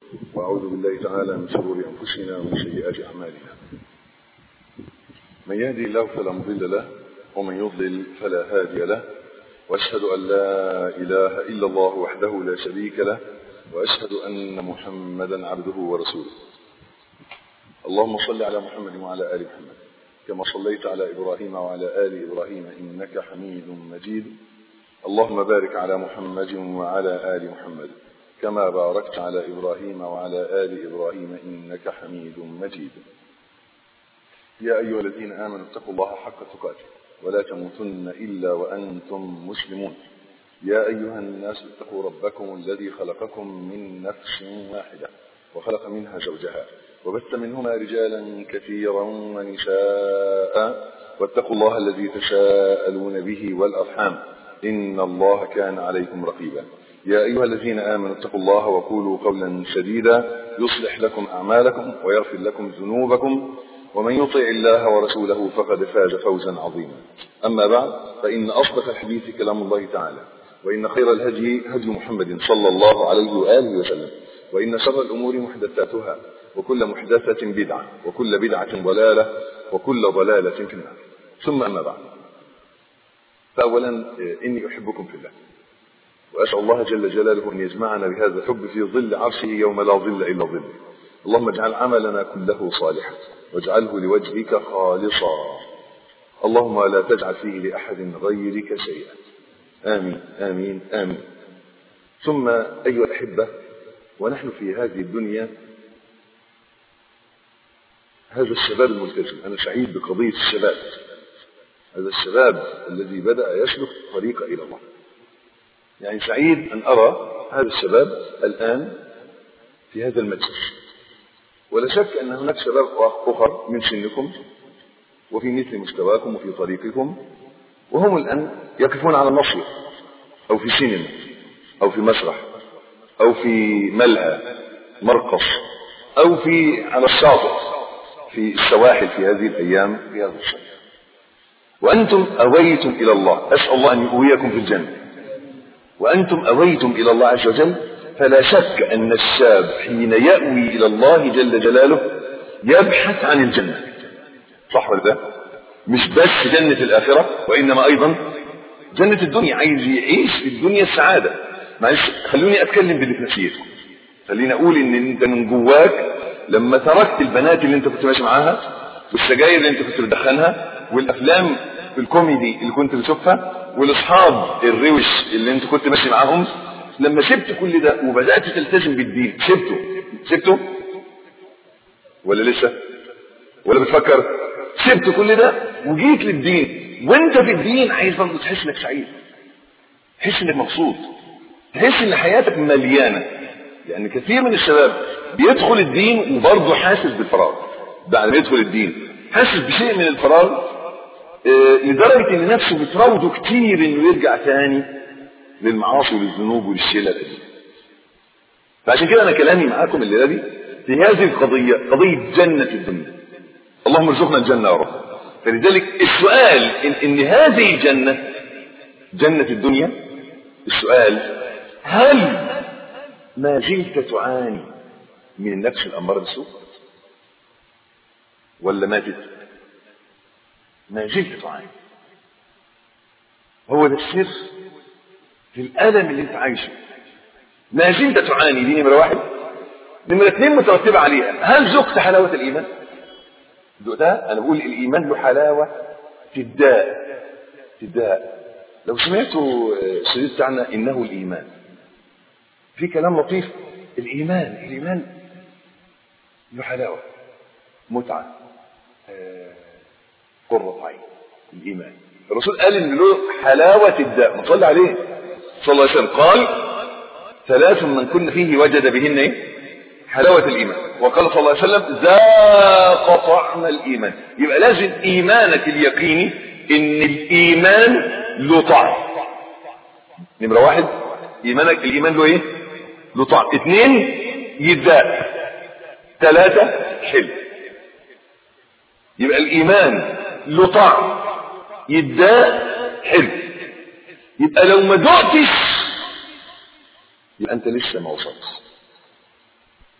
وأعوذ بالله تعالى من شرور أنفسنا ومن سيئات أعمالنا من يهدي الله فلا مضل له ومن يضلل فلا هادي له وأشهد أن لا إله إلا الله وحده لا شريك له وأشهد أن محمدا عبده ورسوله اللهم صل على محمد وعلى آل محمد كما صليت على إبراهيم وعلى آل إبراهيم إنك حميد مجيد اللهم بارك على محمد وعلى آل محمد كما باركت على إبراهيم وعلى آل إبراهيم إنك حميد مجيد يا أيها الذين آمنوا اتقوا الله حق تقاته ولا تموتن إلا وأنتم مسلمون يا أيها الناس اتقوا ربكم الذي خلقكم من نفس واحدة وخلق منها زوجها وبث منهما رجالا كثيرا ونساء واتقوا الله الذي تساءلون به والأرحام إن الله كان عليكم رقيبا يا أيها الذين آمنوا اتقوا الله وقولوا قولا سديدا يصلح لكم أعمالكم ويغفر لكم ذنوبكم ومن يطع الله ورسوله فقد فاز فوزا عظيما أما بعد فإن أصدق الحديث كلام الله تعالى وإن خير الهدي هدي محمد صلى الله عليه وآله وسلم وإن شر الأمور محدثاتها وكل محدثة بدعة وكل بدعة ضلالة وكل ضلالة في النار ثم أما بعد فأولا إني أحبكم في الله وأسأل الله جل جلاله أن يجمعنا بهذا الحب في ظل عرشه يوم لا ظل إلا ظله اللهم اجعل عملنا كله صالحا واجعله لوجهك خالصا اللهم لا تجعل فيه لأحد غيرك شيئا آمين آمين آمين ثم أيها الأحبة ونحن في هذه الدنيا هذا الشباب الملتزم أنا سعيد بقضية الشباب هذا الشباب الذي بدأ يسلك طريق إلى الله يعني سعيد أن أرى هذا الشباب الآن في هذا المجلس ولا شك أن هناك شباب أخر من سنكم وفي مثل مستواكم وفي طريقكم وهم الآن يقفون على النصر أو في سينما أو في مسرح أو في ملهى مرقص أو في على الشاطئ في السواحل في هذه الأيام في هذا الصيف وأنتم أويتم إلى الله أسأل الله أن يؤويكم في الجنة وأنتم أويتم إلى الله عز وجل فلا شك أن الشاب حين يأوي إلى الله جل جلاله يبحث عن الجنة صح ولا لا؟ مش بس جنة الآخرة وإنما أيضا جنة الدنيا عايز يعيش في الدنيا السعادة معلش خلوني أتكلم باللي في نفسيتكم خليني أقول إن أنت من جواك لما تركت البنات اللي أنت كنت ماشي معاها والسجاير اللي أنت كنت بتدخنها والأفلام الكوميدي اللي كنت بتشوفها والاصحاب الروش اللي انت كنت ماشي معاهم لما سبت كل ده وبدات تلتزم بالدين سبته سبته ولا لسه ولا بتفكر سبت كل ده وجيت للدين وانت في الدين عايز برضه تحس انك سعيد تحس انك مبسوط تحس ان حياتك مليانه يعني كثير من الشباب بيدخل الدين وبرضه حاسس بالفراغ بعد ما يدخل الدين حاسس بشيء من الفراغ لدرجة ان نفسه بتراوده كتير انه يرجع تاني للمعاصي وللذنوب وللشلل دي فعشان كده انا كلامي معاكم الليله دي في هذه القضية قضية جنة الدنيا اللهم ارزقنا الجنة يا رب فلذلك السؤال إن, ان هذه الجنة جنة الدنيا السؤال هل ما زلت تعاني من النفس الأمارة بالسوء ولا ماتت ما زلت تعاني هو ده السر في الألم اللي انت عايشه ما زلت تعاني دي نمرة واحد نمرة اثنين مترتبة عليها هل ذقت حلاوة الإيمان ذقتها أنا بقول الإيمان له حلاوة في الداء في الداء لو سمعتوا الشريط بتاعنا إنه الإيمان في كلام لطيف الإيمان الإيمان له حلاوة متعة آه قرة عين الإيمان الرسول قال إن له حلاوة الداء ما صلى عليه صلى الله عليه وسلم قال ثلاث من كن فيه وجد بهن إيه؟ حلاوة الإيمان وقال صلى الله عليه وسلم ذاق طعم الإيمان يبقى لازم إيمانك اليقيني إن الإيمان له طعم نمرة واحد إيمانك الإيمان له إيه؟ له طعم اثنين يداء ثلاثة حلو يبقى الإيمان له طعم يداء حلو يبقى لو ما دقتش يبقى أنت لسه ما وصلتش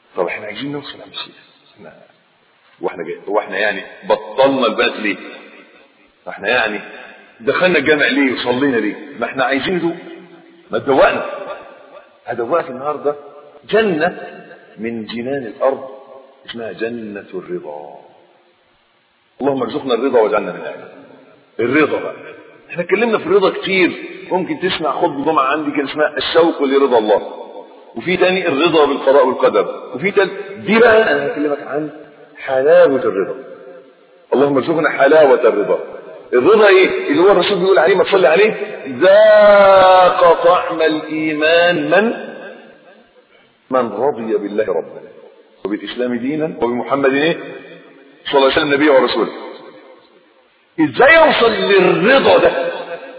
طب احنا عايزين نوصل يا مشيخ احنا واحنا جاي واحنا يعني بطلنا البنات ليه؟ احنا يعني دخلنا الجامع ليه وصلينا ليه؟ ما احنا عايزين ندوق ما تدوقنا هدوقك النهارده جنة من جنان الأرض اسمها جنة الرضا اللهم ارزقنا الرضا واجعلنا من أهله الرضا بقى احنا اتكلمنا في الرضا كتير ممكن تسمع خطبة جمعة عندي كان اسمها الشوق لرضا الله وفي تاني الرضا بالقضاء والقدر وفي تاني دي بقى انا هكلمك عن حلاوة الرضا اللهم ارزقنا حلاوة الرضا الرضا ايه اللي هو الرسول بيقول عليه ما تصلي عليه ذاق طعم الايمان من من رضي بالله ربا وبالاسلام دينا وبمحمد ايه صلى الله عليه وسلم نبيه ورسوله ازاي اوصل للرضا ده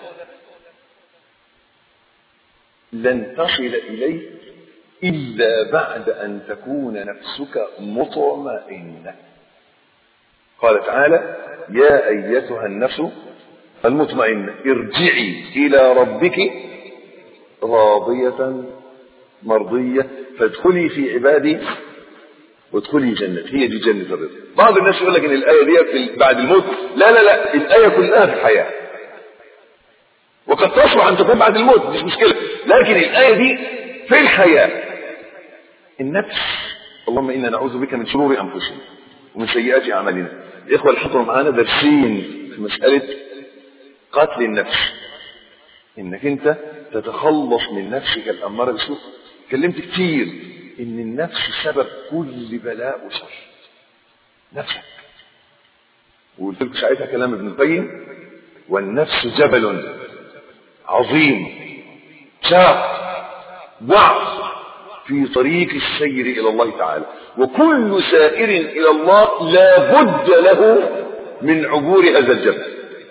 لن تصل اليه الا بعد ان تكون نفسك مطمئنه قال تعالى يا ايتها النفس المطمئنه ارجعي الى ربك راضيه مرضيه فادخلي في عبادي وادخلي جنتي هي دي جنة الرضا بعض الناس يقول لك ان الآية دي في بعد الموت لا لا لا الآية كلها في الحياة وقد تصلح أن تكون بعد الموت مش مشكلة لكن الآية دي في الحياة النفس اللهم إنا نعوذ بك من شرور أنفسنا ومن سيئات أعمالنا الإخوة اللي حضروا معانا دارسين في مسألة قتل النفس إنك أنت تتخلص من نفسك الأمارة بالسوء اتكلمت كتير ان النفس سبب كل بلاء وشر نفسك وقلت لكم ساعتها كلام ابن القيم والنفس جبل عظيم شاق وعظ في طريق السير الى الله تعالى وكل سائر الى الله لا بد له من عبور هذا الجبل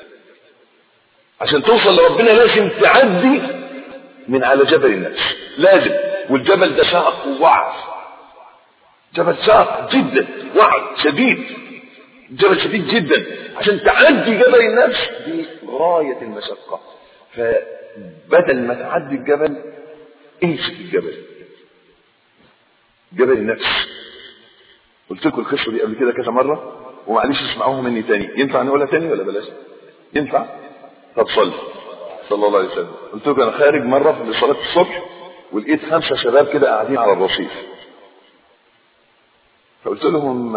عشان توصل لربنا لازم تعدي من على جبل النفس لازم والجبل ده شاق ووعد جبل شاق جدا وعد شديد جبل شديد جدا عشان تعدي جبل النفس دي غاية المشقة فبدل ما تعدي الجبل امسك الجبل جبل النفس قلت لكم القصة دي قبل كده كذا مرة ومعلش اسمعوها مني تاني ينفع نقولها تاني ولا بلاش ينفع طب صلي صلى الله عليه وسلم قلت لكم انا خارج مرة لصلاة الصبح ولقيت خمسة شباب كده قاعدين على الرصيف فقلت لهم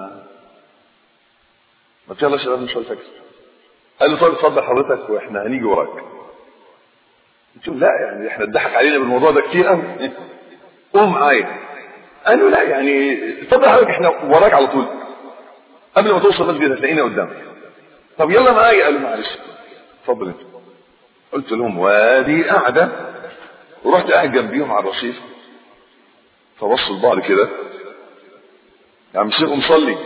ما يلا شباب نصلي الفجر قال لي طيب اتفضل حضرتك واحنا هنيجي وراك قلت لهم لا يعني احنا اتضحك علينا بالموضوع ده كتير قوي قوم معايا قالوا لا يعني اتفضل حضرتك احنا وراك على طول قبل ما توصل المسجد هتلاقينا قدامك طب يلا معايا قالوا معلش اتفضل انت قلت لهم وادي قاعده ورحت قاعد جنبيهم على الرصيف فبصوا لبعض كده يا عم شيخ مصلي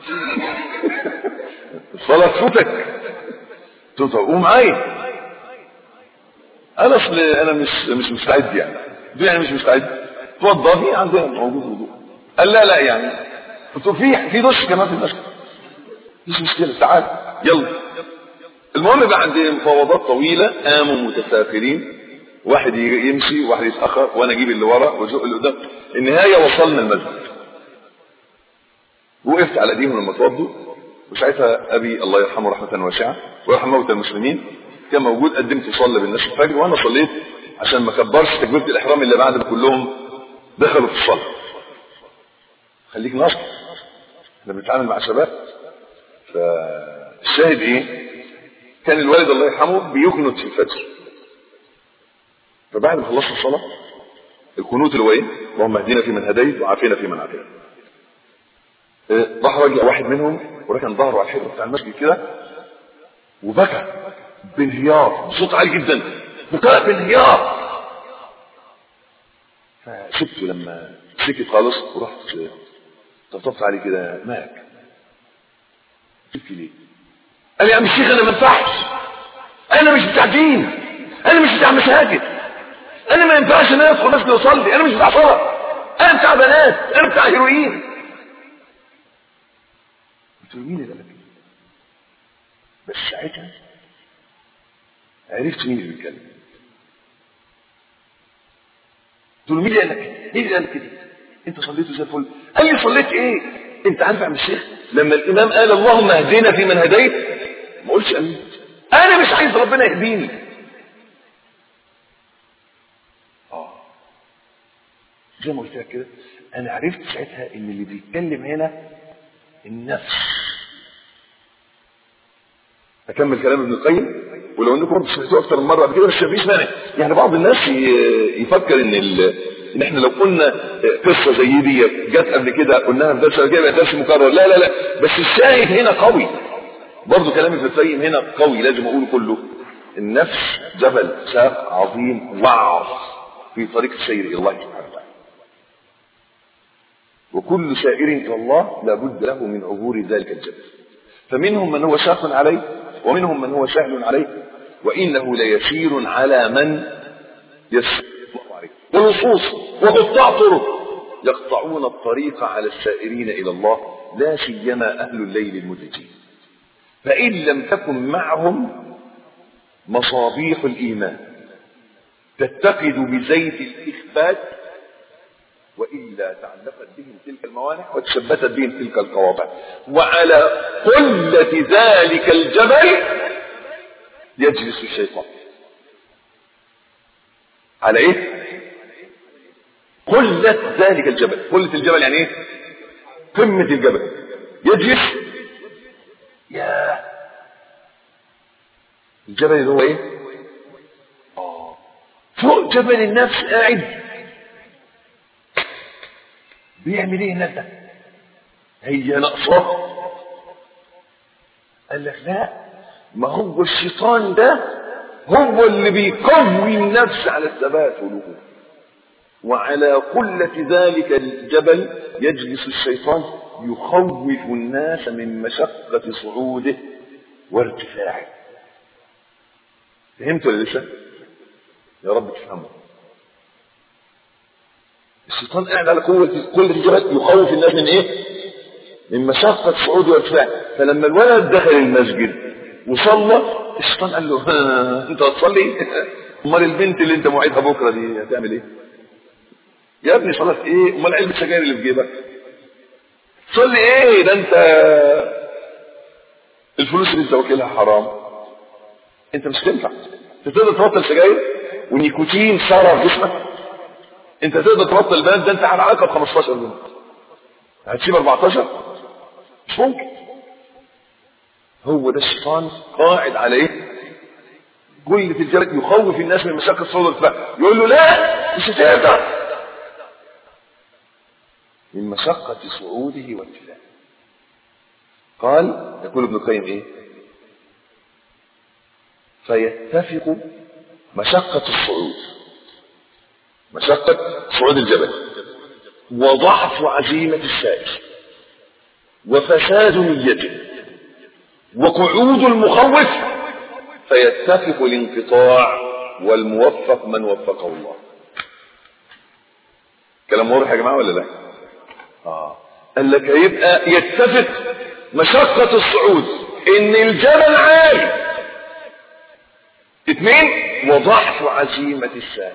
الصلاة تفوتك قلت له قوم معايا انا اصل انا مش مش مستعد يعني يعني مش مستعد اتوضى في عندنا موجود وضوء قال لا لا يعني قلت له في في دش كمان في المسجد مش مشكله تعال يلا المهم بقى عندي مفاوضات طويله قاموا متسافرين واحد يمشي وواحد يتاخر وانا اجيب اللي ورا وازق اللي قدام النهايه وصلنا المسجد وقفت على ايديهم لما اتوضوا وساعتها ابي الله يرحمه رحمه واسعه ويرحم موتى المسلمين كان موجود قدمت صلى بالناس الفجر وانا صليت عشان ما كبرش تكبيره الاحرام اللي بعد ما كلهم دخلوا في الصلاه خليك ناصح احنا بنتعامل مع شباب فالشاهد ايه كان الوالد الله يرحمه بيكنت في الفجر فبعد ما خلصنا الصلاه القنوت اللي هو ايه اللهم اهدنا فيمن هديت وعافينا فيمن عافيت راح راجع واحد منهم وركن ظهره على الحيطه بتاع المسجد كده وبكى بانهيار بصوت عالي جدا بكاء بانهيار فسبته لما سكت خالص ورحت طبطبت عليه كده مالك تبكي ليه قال لي يا عم الشيخ انا ما ينفعش انا مش بتاع دين انا مش بتاع مساجد انا ما ينفعش ان انا ادخل مسجد واصلي انا مش بتاع صلاه انا بتاع بنات انا بتاع هيروين قلت له مين اللي قال لك بس ساعتها عرفت مين اللي بيتكلم قلت له مين اللي قال لك مين اللي قال لك كده انت صليت زي الفل قال لي صليت ايه انت عارف يا عم الشيخ لما الامام قال اللهم اهدنا في من هديت ما قلتش امين انا مش عايز ربنا يهديني اه زي ما قلت لك كده انا عرفت ساعتها ان اللي بيتكلم هنا النفس اكمل كلام ابن القيم ولو انكم سمعتوه اكتر من مره قبل كده بس مفيش مانع يعني بعض الناس ي- يفكر ان ال... ان احنا لو قلنا قصه زي دي جت قبل كده قلناها في درس كده درس مكرر لا لا لا بس الشاهد هنا قوي برضه كلام ابن القيم هنا قوي لازم اقوله كله النفس جبل ساق عظيم وعر في طريق السير الى الله سبحانه وتعالى وكل سائر الى الله لابد له من عبور ذلك الجبل فمنهم من هو شاق عليه ومنهم من هو سهل عليه وانه ليسير على من يسر الله عليه ونصوص وقطاع طرق يقطعون الطريق على السائرين الى الله لا سيما اهل الليل المدجين فان لم تكن معهم مصابيح الايمان تتقد بزيت الاخبات وإلا تعلقت بهم تلك الموانع وتثبتت بهم تلك القواطع وعلى قلة ذلك الجبل يجلس الشيطان على ايه قلة ذلك الجبل قلة الجبل يعني ايه قمة الجبل يجلس يا الجبل اللي هو ايه آه. فوق جبل النفس قاعد بيعمل ايه هناك ده هي ناقصاه قال لك لا ما هو الشيطان ده هو اللي بيقوي النفس على الثبات والوقوف وعلى قلة ذلك الجبل يجلس الشيطان يخوف الناس من مشقة صعوده وارتفاعه فهمت ولا لسه؟ يا رب تفهموا الشيطان قاعد على قوة قلة الجبل يخوف الناس من ايه؟ من مشقة صعود وارتفاع فلما الولد دخل المسجد وصلى الشيطان قال له ها انت هتصلي؟ امال البنت اللي انت موعدها بكره دي هتعمل ايه؟ يا ابني صلاة ايه؟ امال علبة السجاير اللي في جيبك؟ صلي ايه؟ ده انت الفلوس اللي انت واكلها حرام انت مش تنفع انت تقدر تبطل سجاير والنيكوتين سرى في جسمك انت تقدر تبطل البنات ده انت على علاقه ب 15 بنت هتسيب 14 مش ممكن هو ده الشيطان قاعد على ايه قلة الجلد يخوف الناس من مشاكل الصوت والارتفاع يقول له لا مش هتقدر من مشقة صعوده وارتفاعه قال يقول ابن القيم ايه فيتفق مشقة الصعود مشقة صعود الجبل وضعف عزيمة السائر وفساد نيته وقعود المخوف فيتفق الانقطاع والموفق من وفقه الله كلام واضح يا جماعة ولا لا آه. قال لك هيبقى يتفق مشقة الصعود ان الجبل عالي اثنين وضعف عزيمة السائر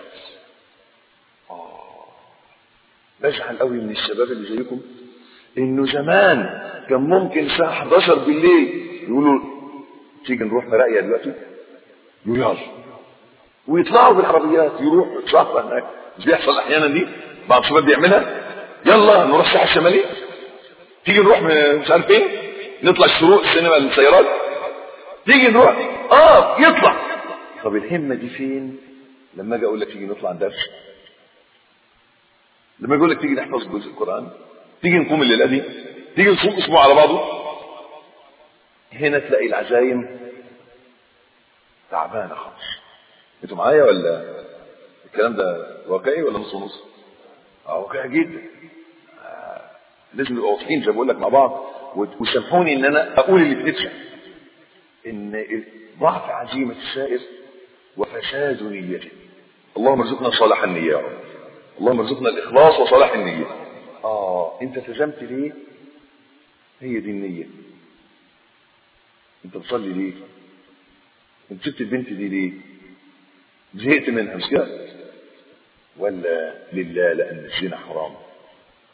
بزعل قوي من الشباب اللي زيكم انه زمان كان ممكن الساعه 11 بالليل يقولوا تيجي نروح مراقيه دلوقتي يقولوا يلا ويطلعوا بالعربيات يروحوا يطلعوا هناك مش بيحصل احيانا دي بعض الشباب بيعملها يلا نروح الساحه الشماليه تيجي نروح مش عارف فين نطلع الشروق سينما السيارات تيجي نروح اه يطلع طب الهمه دي فين لما اجي اقول لك تيجي نطلع درس لما يقول لك تيجي نحفظ جزء القرآن تيجي نقوم الليلة دي تيجي نصوم اسبوع على بعضه هنا تلاقي العزايم تعبانة خالص انتوا معايا ولا الكلام ده واقعي ولا نص ونص؟ اه واقعي جدا آه. لازم نبقى واضحين زي ما بقول لك مع بعض وسامحوني ان انا اقول اللي في نفسي ان ضعف عزيمة السائر وفساد نيته اللهم ارزقنا صالح النية يا رب اللهم ارزقنا الاخلاص وصلاح النية اه انت التزمت ليه هي دي النية انت بتصلي ليه انت سبت البنت دي ليه زهقت منها مش كده ولا لله لان الزنا حرام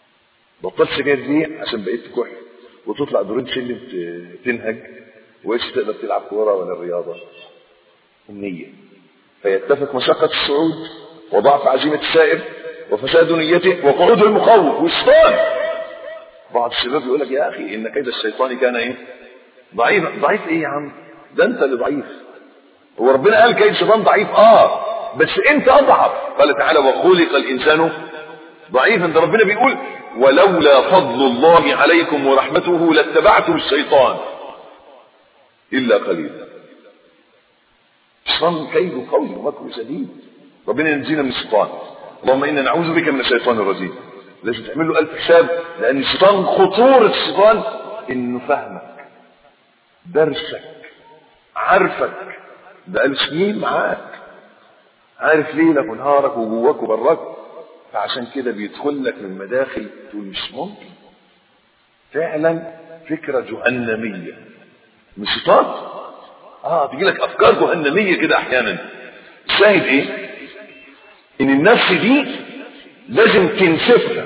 بطلت سجاير ليه عشان بقيت كح وتطلع دورين سلم ت- تنهج وإيش تقدر تلعب كورة ولا الرياضة النية فيتفق مشقة الصعود وضعف عزيمة السائر وفساد نيته وقعود المخوف والشيطان بعض الشباب يقول لك يا أخي إن كيد الشيطان كان إيه ضعيف ضعيف إيه يا عم ده أنت اللي ضعيف هو ربنا قال كيد الشيطان ضعيف آه بس أنت أضعف قال تعالى وخلق الإنسان ضعيفا ده ربنا بيقول ولولا فضل الله عليكم ورحمته لاتبعتم الشيطان إلا قليلا الشيطان كيده قوي ومكره شديد ربنا ينجينا من الشيطان اللهم إنا نعوذ بك من الشيطان الرجيم لازم تعمل له ألف حساب لأن الشيطان خطورة الشيطان إنه فهمك درسك عارفك بقاله سنين معاك عارف ليلك ونهارك وجواك وبراك فعشان كده بيدخل لك من مداخل تقول مش ممكن فعلا فكرة جهنمية مش شيطان اه تجي لك افكار جهنمية كده احيانا الشاهد ايه ان النفس دي لازم تنسفها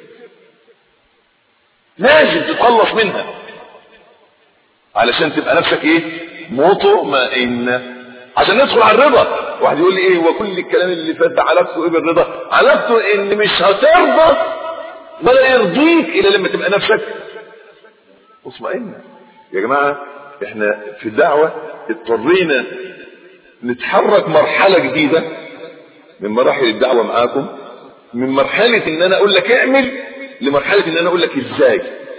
لازم تتخلص منها علشان تبقى نفسك ايه مطمئنة عشان ندخل على الرضا واحد يقول لي ايه وكل الكلام اللي فات ده علاقته ايه بالرضا علاقته ان مش هترضى ولا يرضيك الا لما تبقى نفسك مطمئنة يا جماعة احنا في الدعوة اضطرينا نتحرك مرحلة جديدة من مراحل الدعوة معاكم من مرحلة ان انا اقول لك اعمل لمرحلة ان انا اقول لك ازاي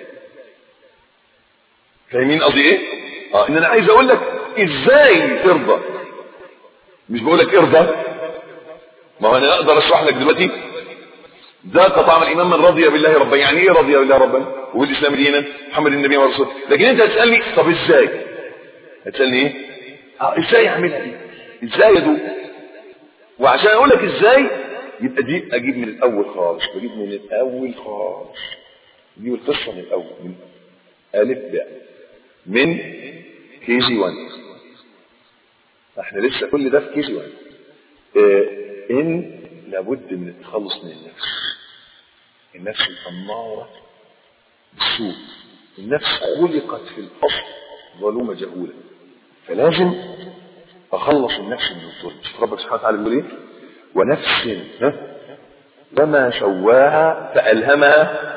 فاهمين قصدي ايه اه ان انا عايز اقول لك ازاي ترضى مش بقول لك ارضى ما هو انا اقدر اشرح لك دلوقتي ذاق طعم الايمان من رضي بالله ربا يعني ايه رضي بالله ربا وبالاسلام دينا محمد النبي ورسوله لكن انت هتسالني طب ازاي هتسالني ايه اه ازاي اعملها دي ازاي ادوق وعشان اقول لك ازاي يبقى دي اجيب من الاول خالص بجيب من الاول خالص اجيب القصه من الاول من الف باء من كي جي 1 احنا لسه كل ده في كي جي 1 اه ان لابد من التخلص من النفس النفس الاماره بالسوء النفس خلقت في الاصل ظلومه جهوله فلازم اخلص النفس من الظلم شوف ربك سبحانه وتعالى بيقول ايه ونفس ها وما سواها فالهمها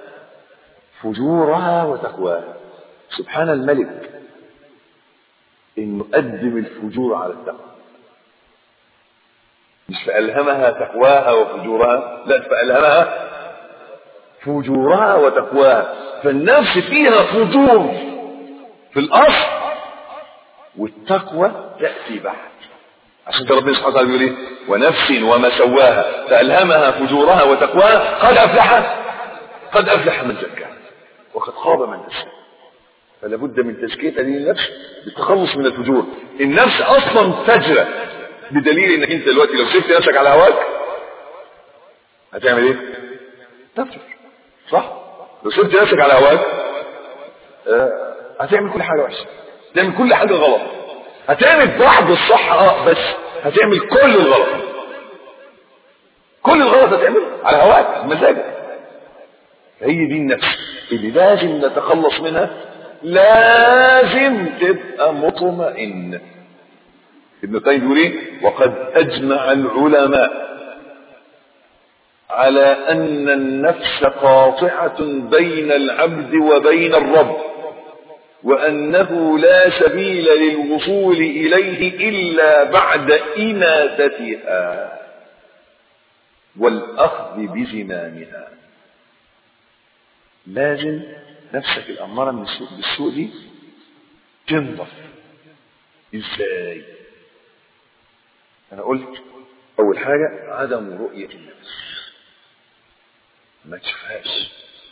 فجورها وتقواها سبحان الملك انه قدم الفجور على التقوى مش فألهمها تقواها وفجورها لا فألهمها فجورها وتقواها فالنفس فيها فجور في الأصل والتقوى تأتي بعد عشان كده ربنا سبحانه وتعالى بيقول ايه ونفس وما سواها فألهمها فجورها وتقواها قد أفلح قد أفلح من زكاها وقد خاب من دساها فلا بد من تزكية هذه النفس بالتخلص من الفجور النفس أصلا فجرة بدليل انك انت دلوقتي لو سبت نفسك على هواك هتعمل ايه تفجر صح لو سبت نفسك على هواك آه هتعمل كل حاجة وحشة هتعمل كل حاجة غلط هتعمل بعض الصح اه بس هتعمل كل الغلط كل الغلط هتعمله على هواك مزاجك فهي دي النفس اللي لازم نتخلص منها لازم تبقى مطمئن ابن القيم بيقول ايه وقد اجمع العلماء على ان النفس قاطعه بين العبد وبين الرب وانه لا سبيل للوصول اليه الا بعد اناثتها والاخذ بزمامها لازم نفسك الاماره من السوء بالسوء دي تنضف ازاي انا قلت اول حاجة عدم رؤية النفس ما تشوفهاش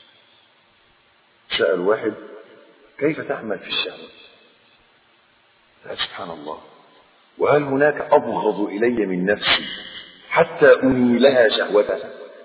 سأل واحد كيف تعمل في الشهوة قال سبحان الله وهل هناك أبغض إلي من نفسي حتى أنيلها شهوتها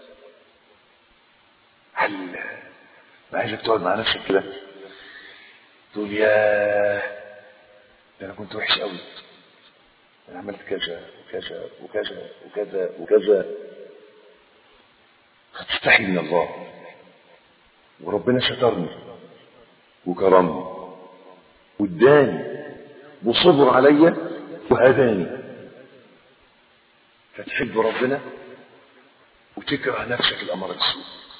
هل ما عايزك تقعد مع نفسك كده تقول يا ده أنا كنت وحش قوي أنا عملت كذا وكذا وكذا وكذا وكذا هتستحي من الله وربنا سترني وكرمني واداني وصبر عليا وهداني فتحب ربنا وتكره نفسك الأمر السوء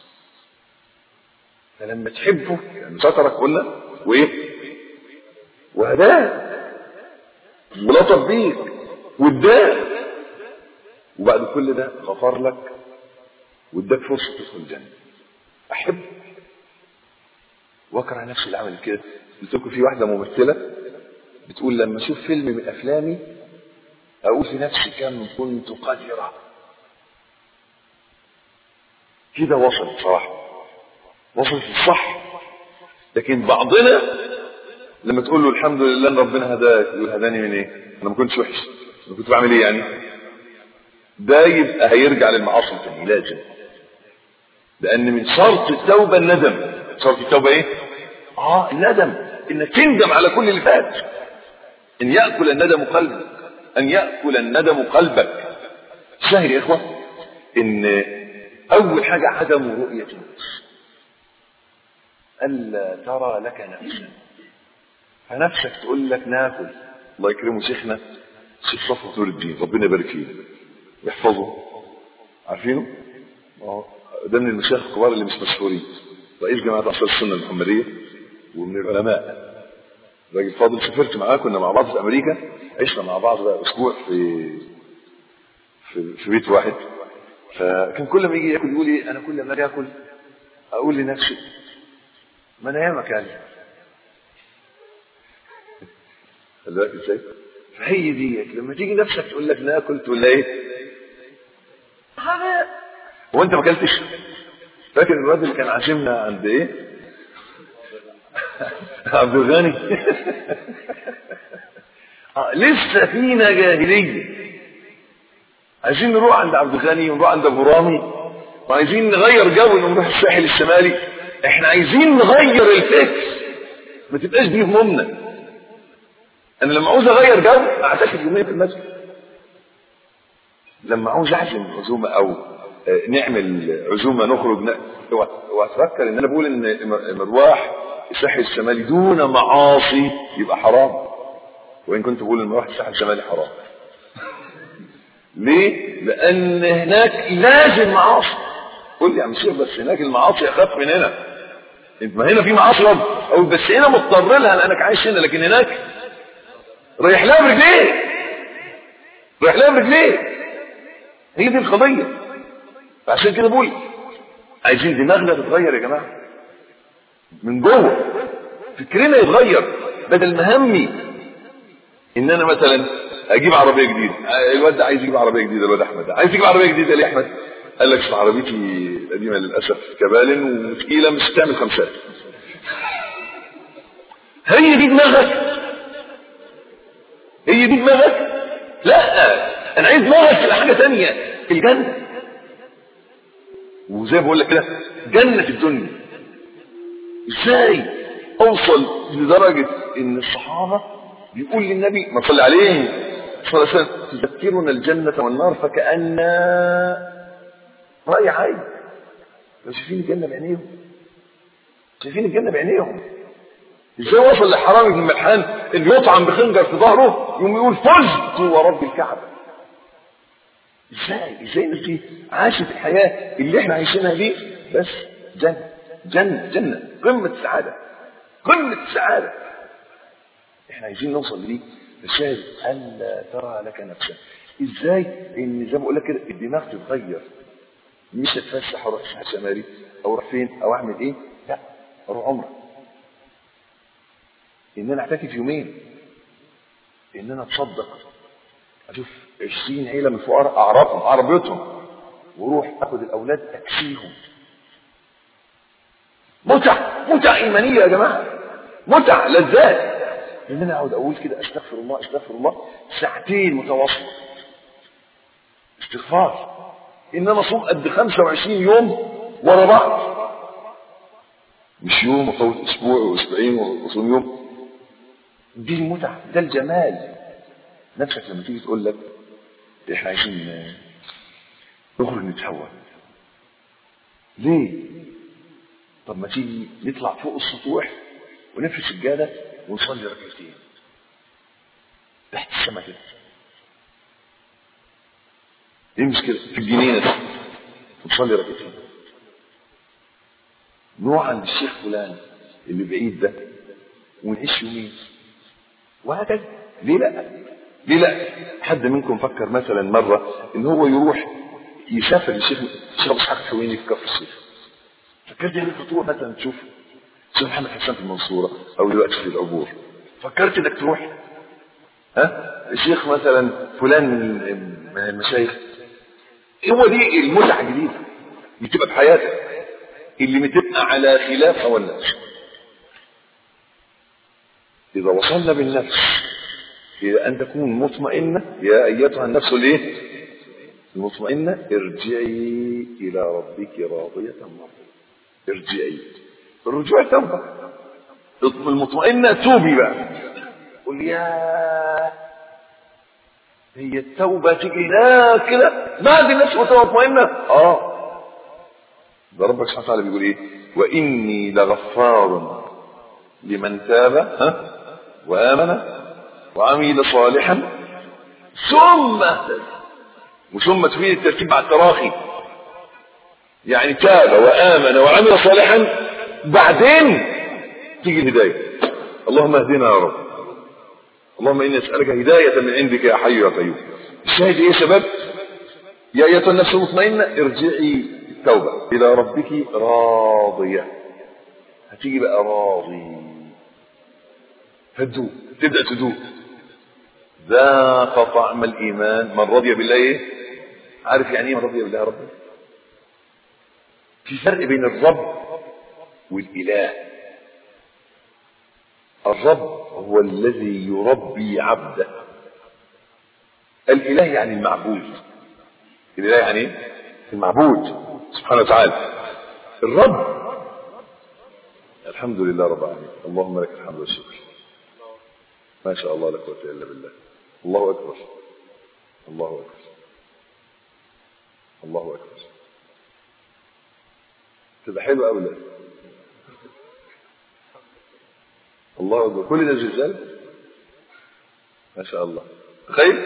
فلما تحبه يعني سترك قلنا وايه وهداه ولطف بيك واداك وبعد كل ده غفر لك واداك فرصه تدخل الجنه احب واكره نفسي اللي عمل كده قلت لكم في واحده ممثله بتقول لما اشوف فيلم من افلامي اقول في نفسي كم كنت قادره كده وصل بصراحه وصلت الصح لكن بعضنا لما تقول له الحمد لله ان ربنا هداك يقول هداني من ايه؟ انا ما كنتش وحش انا كنت بعمل ايه يعني؟ ده يبقى هيرجع للمعاصي تاني لازم لان من شرط التوبه الندم شرط التوبه ايه؟ اه الندم انك تندم على كل اللي فات ان ياكل الندم قلبك ان ياكل الندم قلبك شاهد يا اخوه ان اول حاجه عدم رؤيه النفس الا ترى لك نفسا فنفسك تقول لك ناكل الله يكرمه شيخنا شيخ صفوة نور الدين ربنا يبارك فيه ويحفظه عارفينه؟ ده من المشايخ الكبار اللي مش مشهورين رئيس جماعة أنصار السنة المحمدية ومن العلماء راجل فاضل سافرت معاه كنا مع بعض في أمريكا عشنا مع بعض بقى أسبوع في في, في بيت واحد فكان كل ما يجي ياكل يقول لي أنا كل ما أجي آكل أقول لنفسي ما أنا ياما كان بالك ازاي؟ فهي ديت لما تيجي نفسك تقول لك ناكل تقول لها ايه؟ هو انت ما اكلتش؟ فاكر الواد اللي كان عازمنا عند ايه؟ عبد الغني آه لسه فينا جاهليه عايزين نروح عند عبد الغني ونروح عند ابو رامي وعايزين نغير جو ونروح الساحل الشمالي احنا عايزين نغير الفكر ما تبقاش دي همومنا انا لما عاوز اغير جو اعتكف يومين في المسجد لما عاوز اعزم عزومه او نعمل عزومه نخرج واتفكر ان انا بقول ان مروح الساحل الشمالي دون معاصي يبقى حرام وان كنت بقول ان مروح الساحل الشمالي حرام ليه؟ لان هناك لازم معاصي قول لي يا عم شيخ بس هناك المعاصي اخف من هنا انت ما هنا في معاصي او بس هنا مضطر لها لانك عايش هنا لكن هناك رايح لها برجليه رايح لها برجليه هي دي القضيه فعشان كده بقول عايزين دماغنا تتغير يا جماعه من جوه فكرنا يتغير بدل ما همي ان انا مثلا اجيب عربيه جديده الواد ده عايز يجيب عربيه جديده الواد احمد عايز يجيب عربيه جديده ليه احمد قال لك عربيتي القديمه للاسف كبالن وثقيله مش تعمل خمسات هي دي دماغك هي دي دماغك لا انا عايز دماغك تبقى حاجه ثانيه الجنه وزي ما بقول لك كده جنه الدنيا ازاي اوصل لدرجه ان الصحابه بيقول للنبي ما صلى عليه صلى الله عليه وسلم تذكرنا الجنه والنار فكأن رأي عين شايفين الجنه بعينيهم شايفين الجنه بعينيهم ازاي وصل لحرام بن ملحان اللي يطعن بخنجر في ظهره يقوم يقول فزت ورب الكعبه ازاي ازاي الناس دي عاشت الحياه اللي احنا عايشينها دي بس جنه جنه جنه قمه السعاده قمه السعاده احنا عايزين نوصل ليه الشاهد الا ترى لك نفسا ازاي ان زي ما بقول لك كده الدماغ تتغير مش اتفسح اروح الساحل الشمالي او اروح فين او اعمل ايه لا اروح عمره ان انا اعتكف يومين ان انا اتصدق اشوف 20 عيله من الفقراء اعرفهم عربيتهم واروح اخد الاولاد اكسيهم متع متع ايمانيه يا جماعه متع لذات ان انا اقعد اقول كده استغفر الله استغفر الله ساعتين متواصله استغفار ان انا اصوم قد 25 يوم ورا بعض مش يوم وفوت اسبوع واسبوعين واصوم يوم دي المتعة ده الجمال نفسك لما تيجي تقول لك احنا عايزين نخرج نتهوى ليه طب ما تيجي نطلع فوق السطوح ونفرش سجادة ونصلي ركعتين تحت السماء كده يمشي كده في الجنينة ونصلي ركعتين نروح عند الشيخ فلان اللي بعيد ده ونعيش يومين وهكذا ليه لا ليه لا حد منكم فكر مثلا مرة ان هو يروح يسافر للشيخ الشيخ ابو اسحاق الحويني في كفر الشيخ فكرت انك تروح مثلا تشوف الشيخ محمد حسان في المنصورة او دلوقتي في العبور فكرت انك تروح ها الشيخ مثلا فلان من المشايخ هو دي المتعة الجديدة اللي تبقى في حياتك اللي بتبقى على خلاف هوى النفس إذا وصلنا بالنفس إلى أن تكون مطمئنة يا أيتها النفس الإيه؟ المطمئنة ارجعي إلى ربك راضية مرضية ارجعي الرجوع توبة المطمئنة توبي بقى قول يا هي التوبة تيجي لا كده بعد الناس مطمئنة اه ده ربك سبحانه وتعالى بيقول ايه واني لغفار لمن تاب ها وامن وعمل صالحا ثم وثم تفيد الترتيب على التراخي يعني تاب وامن وعمل صالحا بعدين تيجي الهدايه اللهم اهدنا يا رب اللهم اني اسالك هدايه من عندك يا حي يا قيوم الشاهد ايه يا شباب يا ايتها النفس المطمئنه ارجعي التوبه الى ربك راضيه هتيجي بقى راضي فتدوب تبدا تدوب ذاق طعم الايمان من رضي بالله ايه عارف يعني ايه من رضي بالله ربا في فرق بين الرب والاله الرب هو الذي يربي عبده الاله يعني المعبود الاله يعني ايه المعبود سبحانه وتعالى الرب الحمد لله رب العالمين اللهم لك الحمد والشكر ما شاء الله لا قوه الا بالله الله اكبر الله اكبر الله اكبر تبقى حلوه قوي الله اكبر كل ده زلزال ما شاء الله تخيل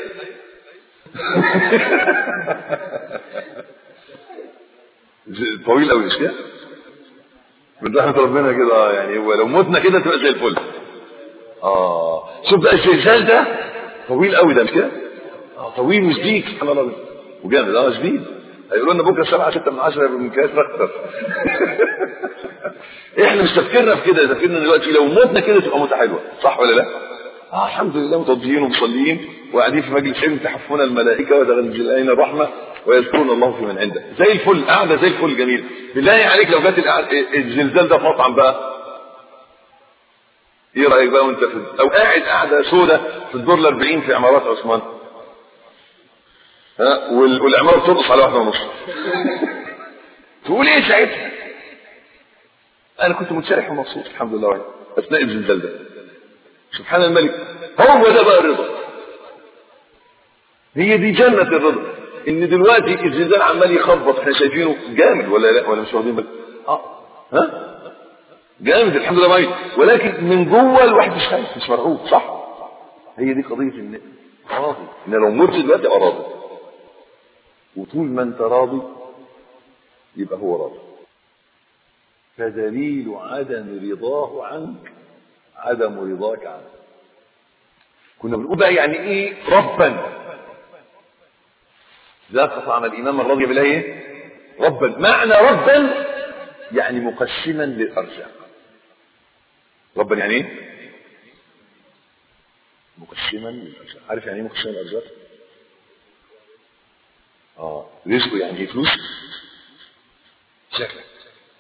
طويل قوي مش كده من رحمه ربنا كده آه يعني هو لو متنا كده تبقى زي الفل اه شوف بقى الزلزال ده طويل قوي ده مش كده اه طويل وشديد سبحان الله وجامد اه شديد هيقولوا لنا بكره 7 6 من 10 من كاس اكتر احنا مش تفكيرنا في كده تفكيرنا دلوقتي لو متنا كده تبقى موته حلوه صح ولا لا؟ اه الحمد لله متوضيين ومصليين وقاعدين في مجلس علم تحفون الملائكه وتنزل علينا الرحمه ويذكرون الله في من عنده زي الفل قاعده زي الفل جميل بالله عليك لو جت الزلزال ده في مطعم بقى ايه رايك بقى وانت في او قاعد قاعده سودة في الدور ال 40 في عمارات عثمان ها والعماره ترقص على واحده ونص تقول ايه ساعتها انا كنت متشرح ومبسوط الحمد لله اثناء الزلزال ده سبحان الملك هو ده بقى الرضا هي دي جنة الرضا ان دلوقتي الزلزال عمال يخبط احنا شايفينه جامد ولا لا ولا مش واخدين بالك اه ها جامد الحمد لله ميت ولكن من جوه الواحد مش خايف مش مرعوب صح هي دي قضيه ان راضي ان لو مت دلوقتي ابقى راضي وطول ما انت راضي يبقى هو راضي فدليل عدم رضاه عنك عدم رضاك عنه كنا بنقول بقى يعني ايه ربا ذاق طعم الايمان من رضي بالله ايه ربا معنى ربا يعني مقسما للارزاق ربا يعني ايه مقسما للارزاق عارف يعني ايه مقسما للارزاق اه رزقه يعني ايه فلوس شكلك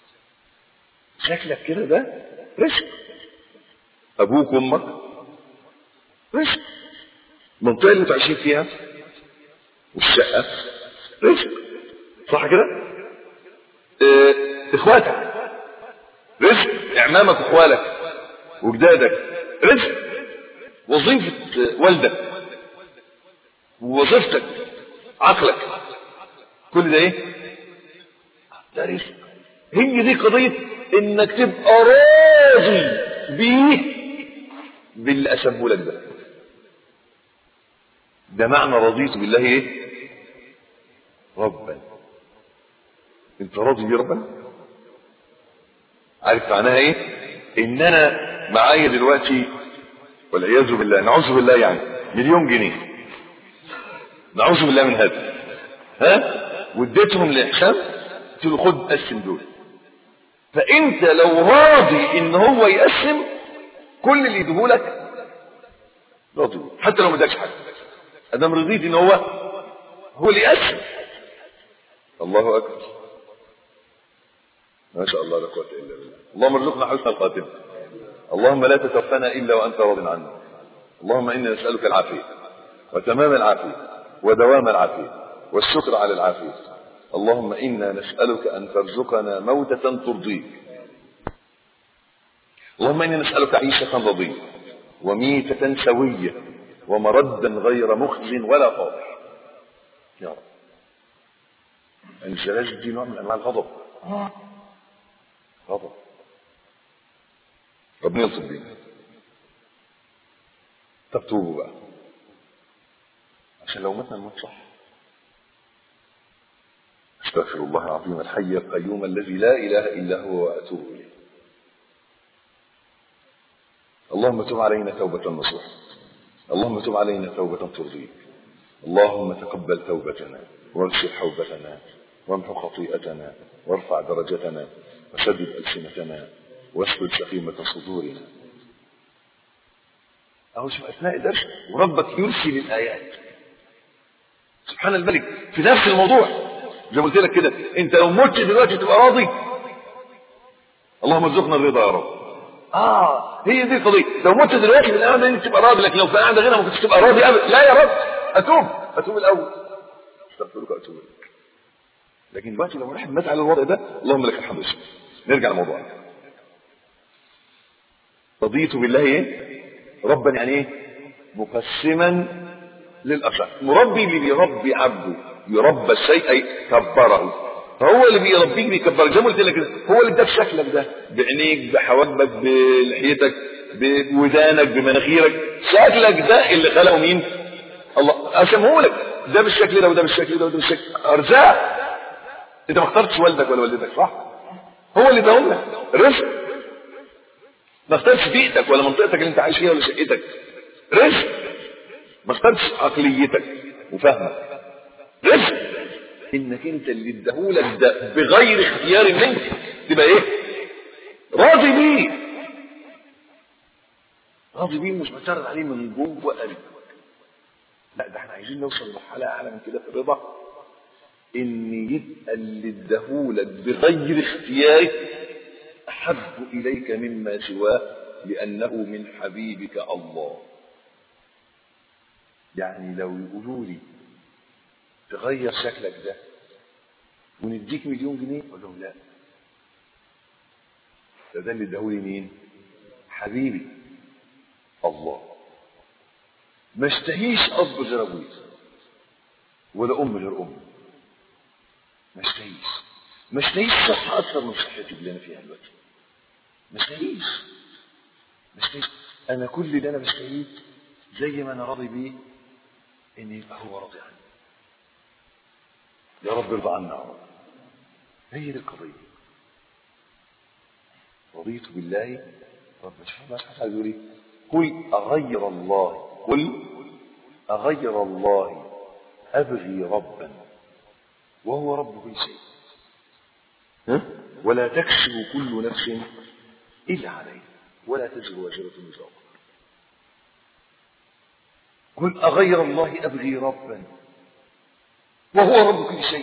شكلك كده ده رزق ابوك وامك رزق المنطقه اللي انتوا عايشين فيها والشقه رزق صح كده اه اخواتك رزق اعمامك واخوالك وجدادك رزق وظيفه والدك ووظيفتك عقلك كل ده ايه ده رزق هي دي قضيه انك تبقى راضي بيه باللي اسمه لك ده ده معنى رضيت بالله ايه ربا انت راضي بيه ربا عارف معناها ايه ان انا معايا دلوقتي والعياذ بالله نعوذ بالله يعني مليون جنيه نعوذ بالله من هذا ها واديتهم لحسام قلت له خد قسم دول فانت لو راضي ان هو يقسم كل اللي يديهولك راضي حتى لو ما اداكش حاجه ادام رضيت ان هو هو اللي يقسم الله اكبر ما شاء الله لا قوه الا بالله اللهم ارزقنا حسن الخاتمه اللهم لا تتوفنا الا وانت راض عنا اللهم انا نسالك العافيه وتمام العافيه ودوام العافيه والشكر على العافيه اللهم انا نسالك ان ترزقنا موته ترضيك اللهم انا نسالك عيشه رضيه وميته سويه ومردا غير مخز ولا فاضح يا رب الزلازل دي نوع من انواع الغضب غضب ربنا يلطف بينا طب توبوا بقى عشان لو متنا نموت صح استغفر الله العظيم الحي القيوم الذي لا اله الا هو واتوب اليه اللهم تب علينا توبه نصوح اللهم تب علينا توبه ترضيك اللهم تقبل توبتنا واغسل حوبتنا وامحو خطيئتنا وارفع درجتنا وسدد ألسنتنا واسكت سخيمة صدورنا أهو شوف أثناء الدرس وربك يرسل الآيات سبحان الملك في نفس الموضوع زي ما قلت لك كده أنت لو مت دلوقتي تبقى راضي اللهم ارزقنا الرضا يا رب اه هي دي القضيه لو مت دلوقتي بالامانه انت تبقى راضي لكن لو في قاعده غيرها ما كنتش تبقى راضي ابدا لا يا رب اتوب اتوب الاول استغفرك واتوب اليك لكن دلوقتي لو الواحد مات على الوضع ده اللهم لك الحمد والشكر نرجع لموضوعنا رضيت بالله ايه ربا يعني ايه مقسما للاشرار مربي اللي بيربي عبده يربى الشيء اي كبره فهو اللي بيربيك بيكبرك زي ما قلت لك هو اللي اداك شكلك ده بعينيك بحواجبك بلحيتك بودانك بمناخيرك شكلك ده اللي خلقه مين الله اسمه لك ده بالشكل ده وده بالشكل ده وده بالشكل ارزاق انت ما اخترتش والدك ولا والدتك صح هو اللي اداهم لك رزق ما اخترتش بيئتك ولا منطقتك اللي انت عايش فيها ولا شقتك رزق ما اخترتش عقليتك وفهمك رزق انك انت اللي اداهولك ده بغير اختيار منك تبقى ايه راضي بيه راضي بيه مش معترض عليه من جوه قلبك لا ده احنا عايزين نوصل لمرحله اعلى من كده في الرضا ان يبقى اللي اداهولك بغير اختيارك احب اليك مما سواه لانه من حبيبك الله يعني لو يقولوا لي تغير شكلك ده ونديك مليون جنيه اقول لهم لا ده ده اللي اداهولي مين حبيبي الله ما اشتهيش اب غير ابويا ولا ام غير امي ما اشتهيش ما اشتهيش صحة أكثر من صحتي اللي أنا فيها دلوقتي ما اشتهيش ما اشتهيش أنا كل اللي أنا بشتهيه زي ما أنا راضي بيه إن يبقى هو راضي عني يا رب ارضى عنا يا رب هي دي القضية رضيت بالله رب شوف ما حد يقول لي قل أغير الله قل أغير الله أبغي ربا وهو رب كل شيء ها؟ ولا تكسب كل نفس إلا عليه ولا تزر وزرة وزر قل أغير الله أبغي ربا وهو رب كل شيء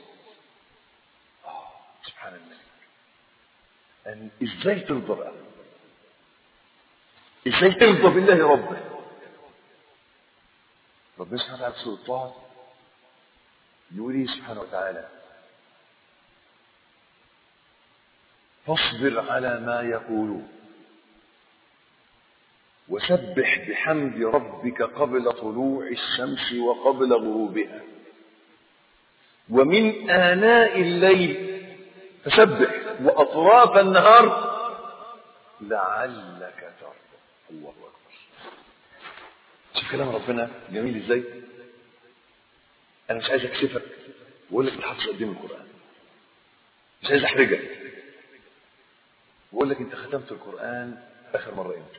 آه سبحان الله أن إزاي ترضى بقى إزاي ترضى بالله ربا ربنا سبحانه وتعالى في سورة طه يقول ايه سبحانه وتعالى فاصبر على ما يقولون وسبح بحمد ربك قبل طلوع الشمس وقبل غروبها ومن آناء الليل فسبح وأطراف النهار لعلك ترضى الله أكبر شوف كلام ربنا جميل ازاي انا مش عايز اكسفك واقول لك الحفظ قد ايه من القران مش عايز احرجك واقول لك انت ختمت القران اخر مره امتى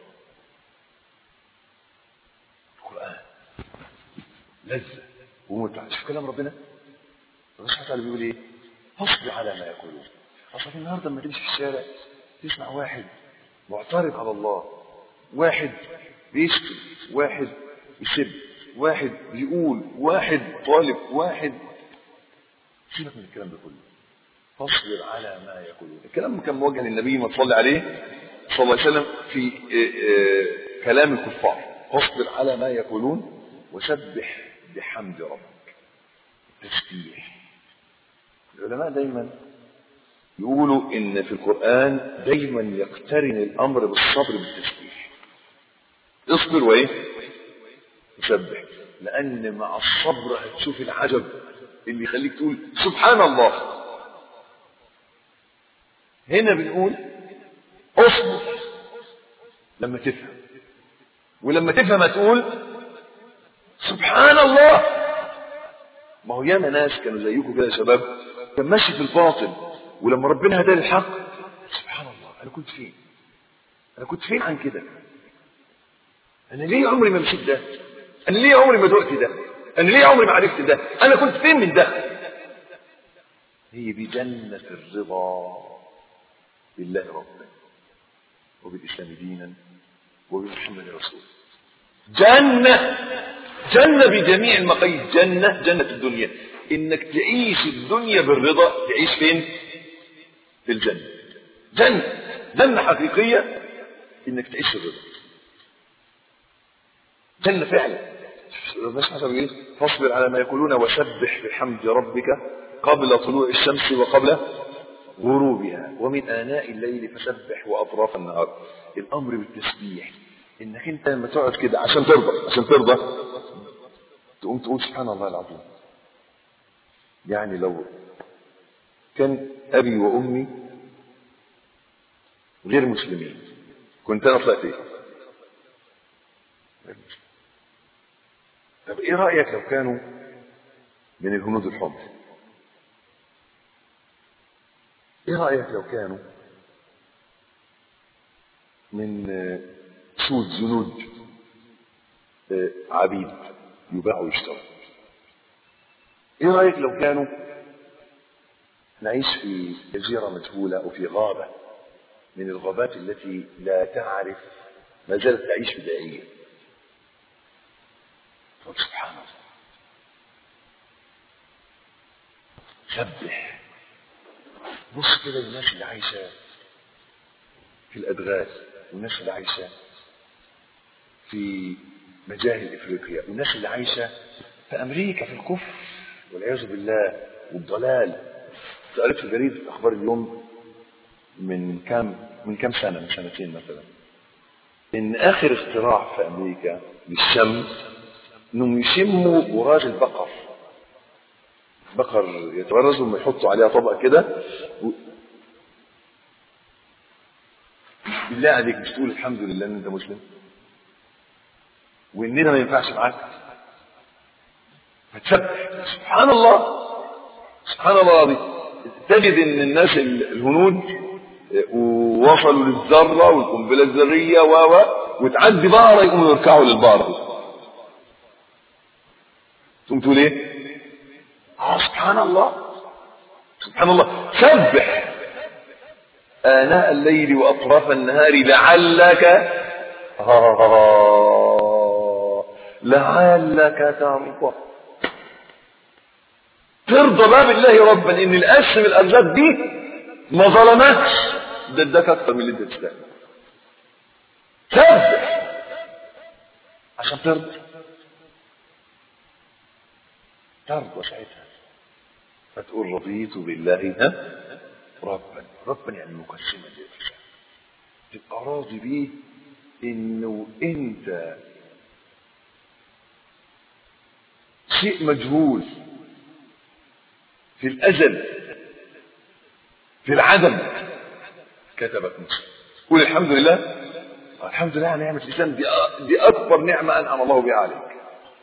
القران لذه ومتعه شوف كلام ربنا الله سبحانه وتعالى بيقول ايه فاصبر على ما يقولون اصل النهارده لما تمشي في الشارع تسمع واحد معترض على الله واحد بيشتم واحد يسب واحد يقول واحد طالب واحد سيبك من الكلام ده كله فاصبر على ما يقولون الكلام كان موجه للنبي ما تصلي عليه صلى الله عليه وسلم في آه، آه، كلام الكفار فاصبر على ما يقولون وسبح بحمد ربك تسبيح العلماء دايما يقولوا ان في القرآن دايما يقترن الامر بالصبر بالتسبيح اصبر وايه وسبح لان مع الصبر هتشوف العجب اللي يخليك تقول سبحان الله هنا بنقول اصبر لما تفهم ولما تفهم هتقول سبحان الله ما هو ياما ناس كانوا زيكم كده يا شباب كان ماشي في الباطل ولما ربنا هداه للحق سبحان الله انا كنت فين انا كنت فين عن كده انا ليه عمري ما مشيت ده انا ليه عمري ما دقت ده انا ليه عمري ما عرفت ده انا كنت فين من ده هي دي جنة الرضا بالله ربا وبالإسلام دينا وبمحمد رسولا جنة جنة بجميع المقاييس جنة جنة الدنيا انك تعيش الدنيا بالرضا تعيش فين في الجنة جنة جنة حقيقية انك تعيش الرضا جنة فعلا الناس حسب ايه فاصبر على ما يقولون وسبح بحمد ربك قبل طلوع الشمس وقبل غروبها ومن آناء الليل فسبح وأطراف النهار الأمر بالتسبيح إنك أنت لما تقعد كده عشان ترضى عشان ترضى تقوم تقول سبحان الله العظيم يعني لو كان أبي وأمي غير مسلمين كنت أنا طلعت إيه؟ غير مسلم طب إيه رأيك لو كانوا من الهنود الحمر؟ ايه رأيك لو كانوا من سود زنود عبيد يباعوا ويشتروا ايه رأيك لو كانوا نعيش في جزيرة مجهولة او في غابة من الغابات التي لا تعرف ما زالت تعيش بدائية سبحان الله سبح بص كده للناس اللي عايشة في الأدغال والناس اللي عايشة في مجاهل إفريقيا والناس اللي عايشة في أمريكا في الكفر والعياذ بالله والضلال قريت في جريدة أخبار اليوم من كام من كام سنة من سنتين مثلا إن آخر اختراع في أمريكا للشم إنهم يشموا وراج البقر بقر يتغرز وما يحطوا عليها طبق كده و... بالله عليك مش تقول الحمد لله ان انت مسلم وان ده ما ينفعش معاك فتسبح سبحان الله سبحان الله العظيم تجد ان الناس الهنود وصلوا للذره والقنبله الذريه و وتعدي بقره يقوموا يركعوا للبقره تقوم تقول ايه؟ آه سبحان الله سبحان الله سبح آناء الليل وأطراف النهار لعلك آه لعلك ترضى ترضى باب الله ربا ان القسم الارزاق دي ما ظلمكش ده اداك اكتر من اللي انت تستاهل سبح عشان ترضى ترضى ساعتها فتقول رضيت بالله ها ربا ربا يعني مقسما للإنسان تبقى راضي بيه انه انت شيء مجهول في الازل في العدم كتبت نصف قول الحمد لله الحمد لله على نعمة الإسلام دي, دي أكبر نعمة أنعم الله بها عليك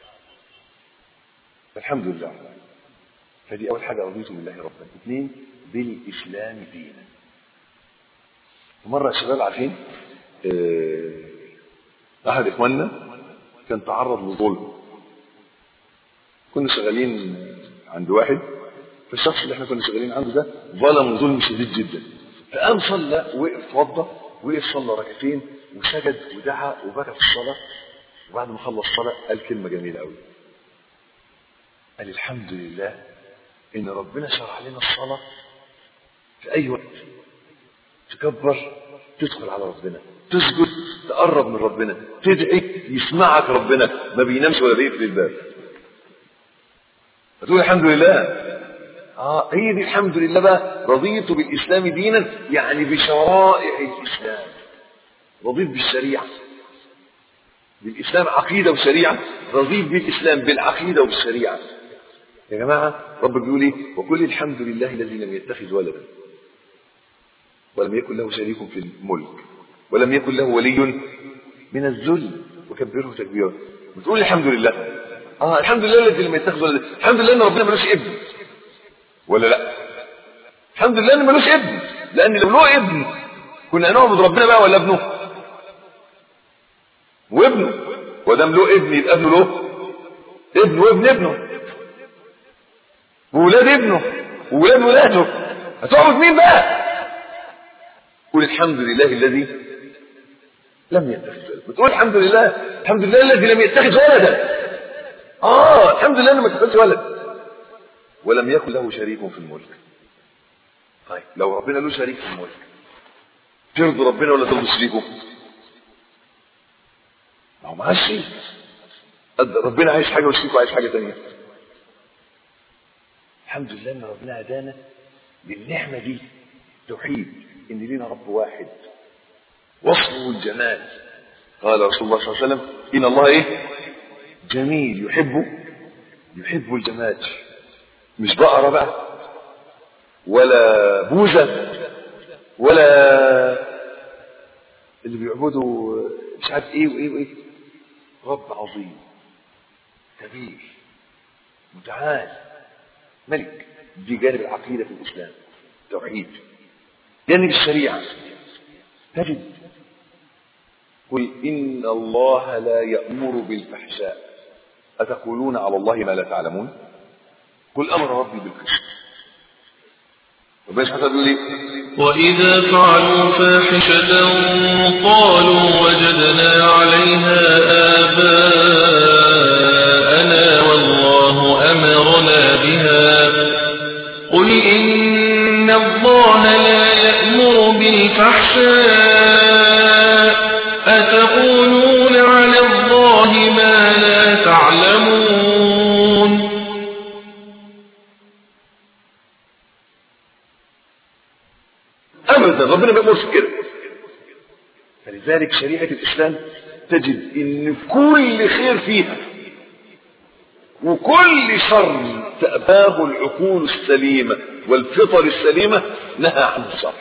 الحمد لله فدي أول حاجة رضيت بالله ربا اثنين بالإسلام دينا مرة يا شباب عارفين اه أحد إخواننا كان تعرض لظلم كنا شغالين عند واحد فالشخص اللي احنا كنا شغالين عنده ده ظلم ظلم شديد جدا فقام صلى وقف توضى وقف صلى ركعتين وسجد ودعا وبكى في الصلاة وبعد ما خلص الصلاة قال كلمة جميلة قوي قال الحمد لله إن ربنا شرع لنا الصلاة في أي وقت تكبر تدخل على ربنا تسجد تقرب من ربنا تدعي يسمعك ربنا ما بينامش ولا بيقفل الباب فتقول الحمد لله اه هي دي الحمد لله بقى رضيت بالاسلام دينا يعني بشرائع الاسلام رضيت بالشريعه بالاسلام عقيده وشريعه رضيت بالاسلام بالعقيده وبالشريعه يا جماعه ربك بيقول ايه وكل الحمد لله الذي لم يتخذ ولدا ولم يكن له شريك في الملك ولم يكن له ولي من الذل وكبره تكبيرا بتقول الحمد لله اه الحمد لله الذي لم يتخذ ولدا الحمد لله ان ربنا ملوش ابن ولا لا الحمد لله ان ملوش ابن لان لو له ابن كنا هنعبد ربنا بقى ولا ابنه وابنه ودام له ابن يبقى ابنه له ابن وابن ابنه وولاد ابنه وولاد ولاده هتعبد مين بقى قول الحمد لله الذي لم يتخذ ولدا بتقول الحمد لله الحمد لله الذي لم يتخذ ولدا اه الحمد لله انه ما اتخذش ولد ولم يكن له شريك في الملك طيب لو ربنا له شريك في الملك ترضي ربنا ولا ترضي شريكه ما هو معاه شريك ربنا عايز حاجه وشريكه عايز حاجه ثانيه الحمد لله ان ربنا هدانا بالنعمه دي توحيد ان لينا رب واحد وصفه الجمال قال رسول الله صلى الله عليه وسلم ان الله ايه جميل يحب يحب الجمال مش بقرة بقى ولا بوزة ولا اللي بيعبدوا مش عارف ايه وايه وايه رب عظيم كبير متعال ملك دي جانب العقيدة في الإسلام توحيد جانب الشريعة تجد قل إن الله لا يأمر بالفحشاء أتقولون على الله ما لا تعلمون قل أمر ربي بالقسط ربنا سبحانه وتعالى يقول وإذا فعلوا فاحشة قالوا وجدنا عليها آباءنا والله أمرنا بها قل إن الله لا يأمر بالفحشاء أتقولون على الله ما لا تعلمون أبدا ربنا ما يأمرش كده فلذلك شريعة الإسلام تجد إن كل خير فيها وكل شر تأباه العقول السليمة والفطر السليمة نهى عنه الشر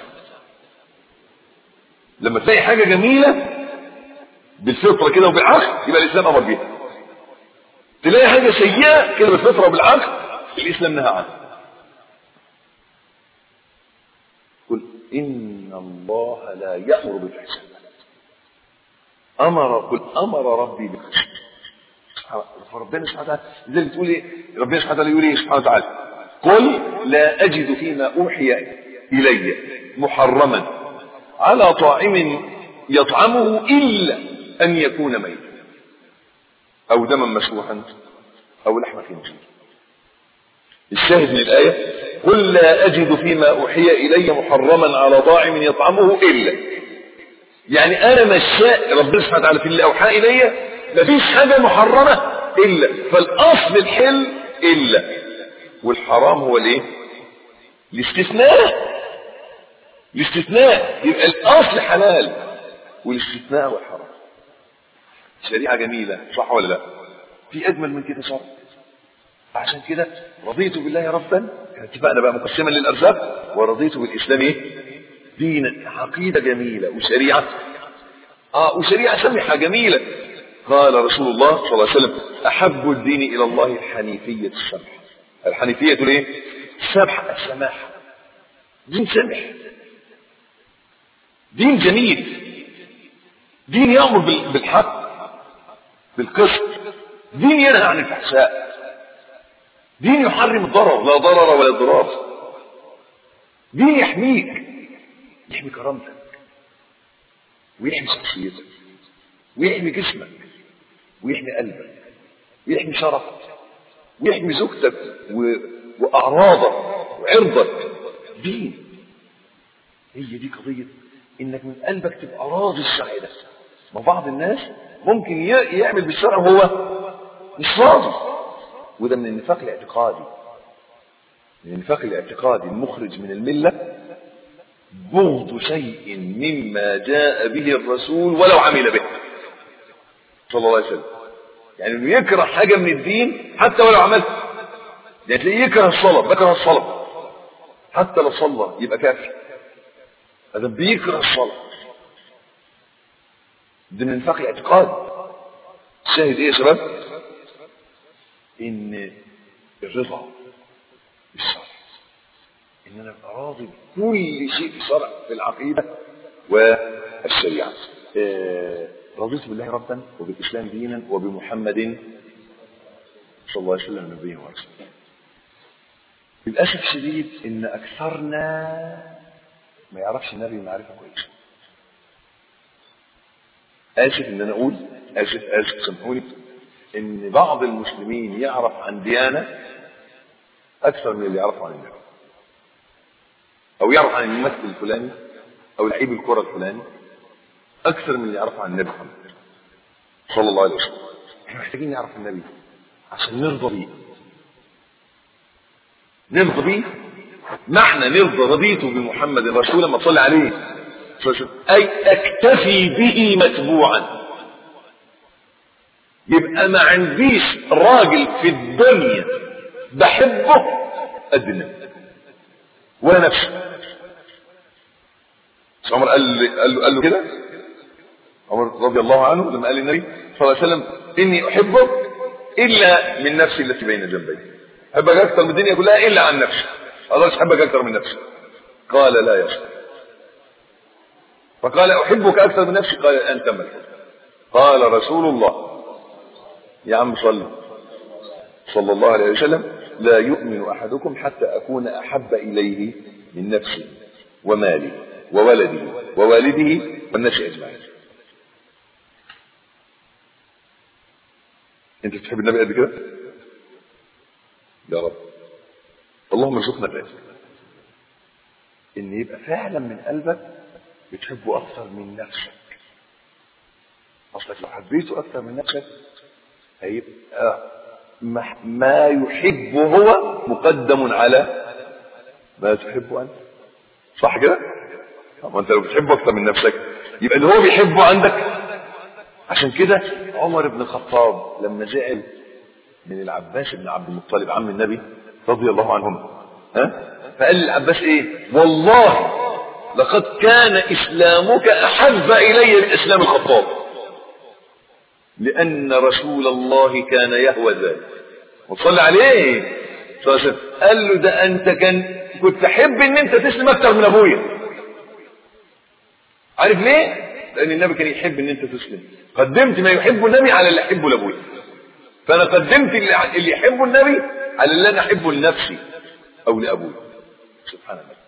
لما تلاقي حاجة جميلة بالفطرة كده وبالعقل يبقى الإسلام أمر بيها تلاقي حاجة سيئة كده بالفطرة وبالعقل الإسلام نهى عنها قل إن الله لا يأمر بالفحشاء أمر قل أمر ربي بالقسط فربنا سبحانه وتعالى زي اللي بتقول ايه ربنا سبحانه وتعالى يقول ايه سبحانه وتعالى قل لا أجد فيما أوحي إلي محرما على طاعم يطعمه إلا أن يكون ميتا أو دما مسفوحا أو لحم خنزير الشاهد من الآية قل لا أجد فيما أوحي إلي محرما على طاعم يطعمه إلا يعني أنا مشاء ربنا سبحانه وتعالى في اللي أوحى إلي مفيش حاجة محرمة إلا فالأصل الحل إلا والحرام هو الإيه؟ الاستثناء الاستثناء يبقى الأصل حلال والاستثناء هو الحرام شريعة جميلة صح ولا لا في أجمل من كده شرع عشان كده رضيت بالله ربا اتفقنا بقى مقسما للأرزاق ورضيت بالإسلام إيه؟ دين عقيدة جميلة وشريعة اه وشريعة سمحة جميلة قال رسول الله صلى الله عليه وسلم أحب الدين إلى الله الحنيفية السمحة الحنيفية الايه؟ السمحة السماحة دين سمح دين جميل دين يأمر بال- بالحق بالقسط دين ينهى عن الفحشاء دين يحرم الضرر لا ضرر ولا ضرار دين يحميك يحمي كرامتك ويحمي شخصيتك ويحمي جسمك ويحمي قلبك ويحمي شرفك ويحمي زوجتك و... وأعراضك وعرضك دين هي دي قضية إنك من قلبك تبقى راضي الشرع ده ما بعض الناس ممكن ي... يعمل بالشرع وهو مش راضي وده من النفاق الاعتقادي من النفاق الاعتقادي المخرج من الملة بغض شيء مما جاء به الرسول ولو عمل به صلى الله عليه وسلم يعني انه يكره حاجة من الدين حتى ولو عملها يعني تلاقيه يكره الصلاة بكره الصلاة حتى لو صلى يبقى كافر هذا بيكره الصلاة ده من النفاق الاعتقادي الشاهد ايه يا شباب ان الرضا بالشرع ان انا ابقى راضي بكل شيء في الشرع في العقيده والشريعه آه، رضيت بالله ربا وبالاسلام دينا وبمحمد صلى الله عليه وسلم نبيا ورسولا للاسف الشديد ان اكثرنا ما يعرفش النبي معرفه كويسه اسف ان انا اقول اسف اسف سامحوني ان بعض المسلمين يعرف عن ديانه اكثر من اللي يعرفه عن النبي او يعرف عن الممثل الفلاني او لعيب الكره الفلاني اكثر من اللي يعرفه عن النبي محمد صلى الله عليه وسلم احنا محتاجين نعرف النبي عشان نرضى بيه نرضى بيه معنى نرضى رضيت بمحمد رسولا ما تصلي عليه صلى الله عليه وسلم. اي اكتفي به متبوعا يبقى ما عنديش راجل في الدنيا بحبه قد النبي ولا نفسه مش عمر قال لي- قال له قال له كده عمر رضي الله عنه لما قال للنبي صلى الله عليه وسلم اني احبك الا من نفسي التي بين جنبي احبك اكثر من الدنيا كلها الا عن نفسي اقدرش احبك اكثر من نفسي قال لا يا صاحبي فقال احبك اكثر من نفسي قال انت ملك قال رسول الله يا عم صلي صلى الله عليه وسلم لا يؤمن احدكم حتى اكون احب اليه من نفسي ومالي وولدي ووالده والناس اجمعين انت بتحب النبي قد كده يا رب اللهم ارزقنا ذلك ان يبقى فعلا من قلبك بتحبه اكثر من نفسك اصلك لو حبيته اكثر من نفسك هيبقى ما ما يحبه هو مقدم على ما تحبه انت صح كده طب ما انت لو بتحبه اكثر من نفسك يبقى اللي هو بيحبه عندك عشان كده عمر بن الخطاب لما زعل من العباس بن عبد المطلب عم النبي رضي الله عنهم ها فقال للعباس ايه والله لقد كان اسلامك احب الي من اسلام الخطاب لان رسول الله كان يهوى ذلك وصلى عليه صلى الله عليه وسلم قال له ده انت كان كنت تحب ان انت تسلم اكتر من ابويا عارف ليه لان النبي كان يحب ان انت تسلم قدمت ما يحبه النبي على اللي يحبه لابويا فانا قدمت اللي اللي يحبه النبي على اللي انا احبه لنفسي او لابويا سبحان الله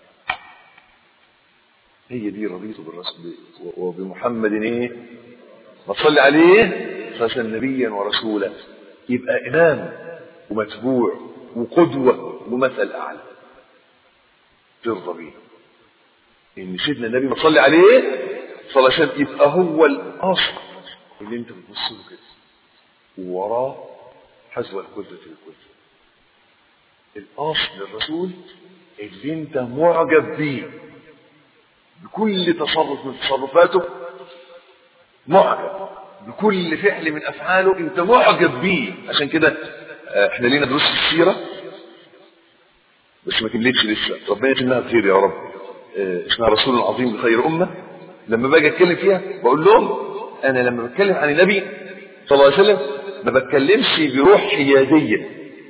هي دي رضيت بالرسول وبمحمد ايه وصلي عليه صلى نبيا ورسولا يبقى امام ومتبوع وقدوه ومثل اعلى ترضى بيه ان سيدنا النبي صلى عليه صلى الله عليه وسلم يبقى هو الاصل اللي انت بتبص له كده ووراه حذو الكلة الكلة الاصل الرسول اللي انت معجب بيه بكل تصرف من تصرفاته معجب بكل فعل من افعاله انت معجب بيه عشان كده آه، احنا لينا دروس في السيره بس ما كملتش لسه ربنا يتمها بخير يا رب آه، اسمها رسول عظيم لخير أمة لما باجي أتكلم فيها بقول لهم أنا لما بتكلم عن النبي صلى الله عليه وسلم ما بتكلمش بروح حيادية